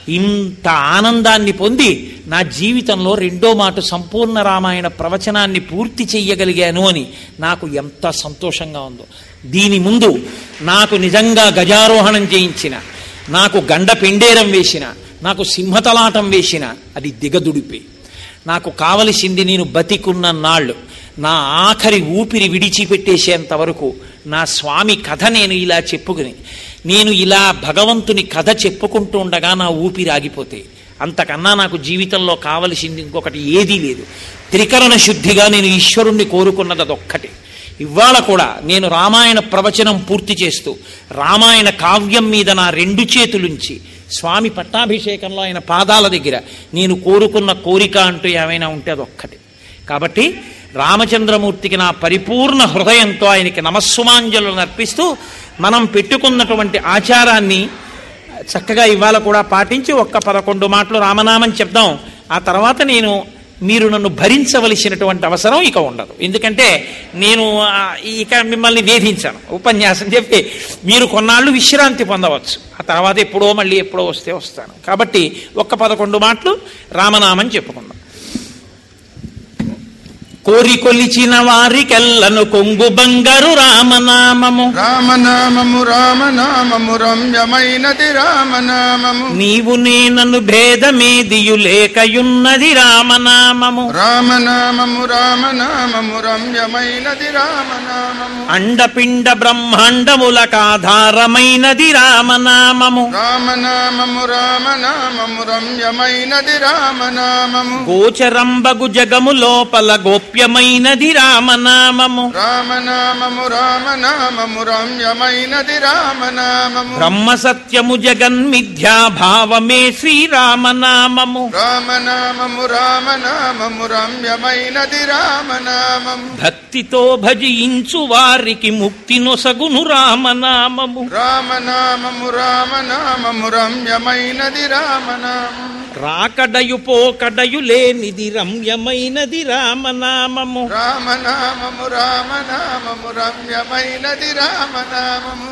Speaker 1: ఇంత ఆనందాన్ని పొంది నా జీవితంలో రెండో మాట సంపూర్ణ రామాయణ ప్రవచనాన్ని పూర్తి చెయ్యగలిగాను అని నాకు ఎంత సంతోషంగా ఉందో దీని ముందు నాకు నిజంగా గజారోహణం చేయించిన నాకు గండ పెండేరం వేసిన నాకు సింహతలాటం వేసిన అది దిగదుడిపే నాకు కావలసింది నేను బతికున్న నాళ్ళు నా ఆఖరి ఊపిరి విడిచిపెట్టేసేంత వరకు నా స్వామి కథ నేను ఇలా చెప్పుకుని నేను ఇలా భగవంతుని కథ చెప్పుకుంటూ ఉండగా నా ఊపిరి ఆగిపోతే అంతకన్నా నాకు జీవితంలో కావలసింది ఇంకొకటి ఏదీ లేదు త్రికరణ శుద్ధిగా నేను ఈశ్వరుణ్ణి కోరుకున్నది అదొక్కటే ఇవాళ కూడా నేను రామాయణ ప్రవచనం పూర్తి చేస్తూ రామాయణ కావ్యం మీద నా రెండు చేతులుంచి స్వామి పట్టాభిషేకంలో ఆయన పాదాల దగ్గర నేను కోరుకున్న కోరిక అంటూ ఏమైనా ఉంటే అదొక్కటి కాబట్టి రామచంద్రమూర్తికి నా పరిపూర్ణ హృదయంతో ఆయనకి నమస్సుమాంజలు అర్పిస్తూ మనం పెట్టుకున్నటువంటి ఆచారాన్ని చక్కగా ఇవాళ కూడా పాటించి ఒక్క పదకొండు మాటలు రామనామం చెప్దాం ఆ తర్వాత నేను మీరు నన్ను భరించవలసినటువంటి అవసరం ఇక ఉండదు ఎందుకంటే నేను ఆ, ఇక మిమ్మల్ని వేధించాను ఉపన్యాసం చెప్పి మీరు కొన్నాళ్ళు విశ్రాంతి పొందవచ్చు ఆ తర్వాత ఎప్పుడో మళ్ళీ ఎప్పుడో వస్తే వస్తాను కాబట్టి ఒక్క పదకొండు మాటలు రామనామం చెప్పుకుందాం కోరి కొలిచిన వారికెల్లను కొంగు బంగారు రామనామము
Speaker 2: రామనామము రామనామము రమ్యమైనది రామనామము
Speaker 1: నీవు నేనను భేదమేదియు లేకయున్నది రామనామము
Speaker 2: రామనామము రామనామము రమ్యమైనది రామనామము
Speaker 1: అండపిండ బ్రహ్మాండములకాధారమైనది రామనామము
Speaker 2: రామనామము రామనామము రమ్యమైనది రామనామము
Speaker 1: గోచరంబగు జగము లోపల గోప్యమైనది రామనామము
Speaker 2: రామనామము రామనామము రమ్యమైనది రామనామము
Speaker 1: బ్రహ్మ సత్యము జగన్మిథ్యాభావమే శ్రీరామనామము
Speaker 2: రామనామము రామనామము రమ్యమైనది రామనామము
Speaker 1: భక్తితో భజించు వారికి ముక్తి నొసగును రామనామము
Speaker 2: రామనామము రామనామము రమ్యమైనది రామనామము
Speaker 1: రాకడయు పోకడయు లేనిది రమ్యమైనది రామనామము
Speaker 2: రామనామము రామనామము రమ్యమైనది రామనామము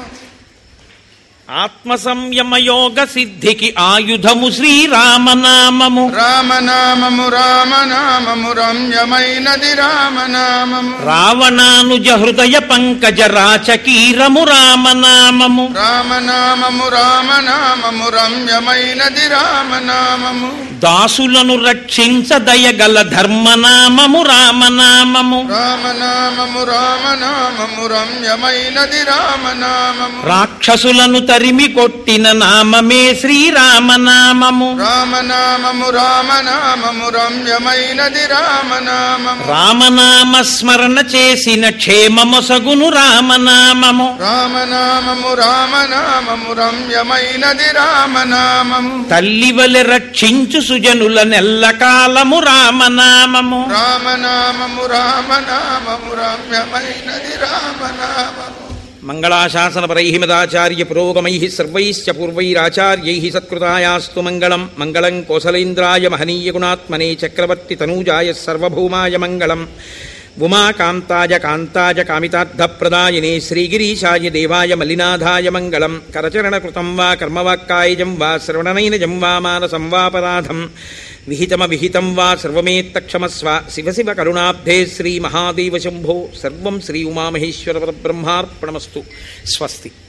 Speaker 1: ఆత్మ సంయమ యోగ సిద్ధికి ఆయుధము శ్రీరామనామము
Speaker 2: రామనామము రామనామము రమ్యమైనది రామనామము
Speaker 1: రావణానుజ హృదయ పంకజ రాచకీరము రామనామము
Speaker 2: రామనామము రామనామము రమ్యమైనది రామనామము
Speaker 1: దాసులను రక్షించ దయగల ధర్మనామము రామనామము
Speaker 2: రామనామము రామనామము రమ్యమైనది రామనామము
Speaker 1: రాక్షసులను తరిమి కొట్టిన నామమే శ్రీరామనామము
Speaker 2: రామనామము రామనామము రమ్యమైనది రామనామము
Speaker 1: రామనామ స్మరణ చేసిన క్షేమమొసగును రామనామము
Speaker 2: రామనామము రామనామము రమ్యమైనది రామనామము
Speaker 1: తల్లివలె రక్షించు సుజనుల నెల్లకాలము రామనామము
Speaker 2: రామనామము రామనామము రమ్యమైనది రామనామము
Speaker 1: మంగళాశాసనపరై మదాచార్య పురోగమై సర్వైశ్చ పూర్వైరాచార్యై సత్కృతాయాస్తు మంగళం మంగళం కోసలేంద్రాయ మహనీయ గుణాత్మనే చక్రవర్తి తనూజాయ సర్వభౌమాయ మంగళం ఉమాకాంతాయ కాంతాయ కామితార్థప్రదాయినే శ్రీగిరీశాయ దేవాయ మలినాథాయ మంగళం కరచరణకృతం వా కర్మవాక్కాయజం వా శ్రవణనైనజం వా మానసం వాపరాధం విహితమ విహితం వా సర్వమేత్తక్షమస్వ శివ శివ కరుణాబ్ధే శ్రీ మహాదేవ శంభో సర్వం శ్రీ ఉమామహేశ్వర బ్రహ్మార్పణమస్తు స్వస్తి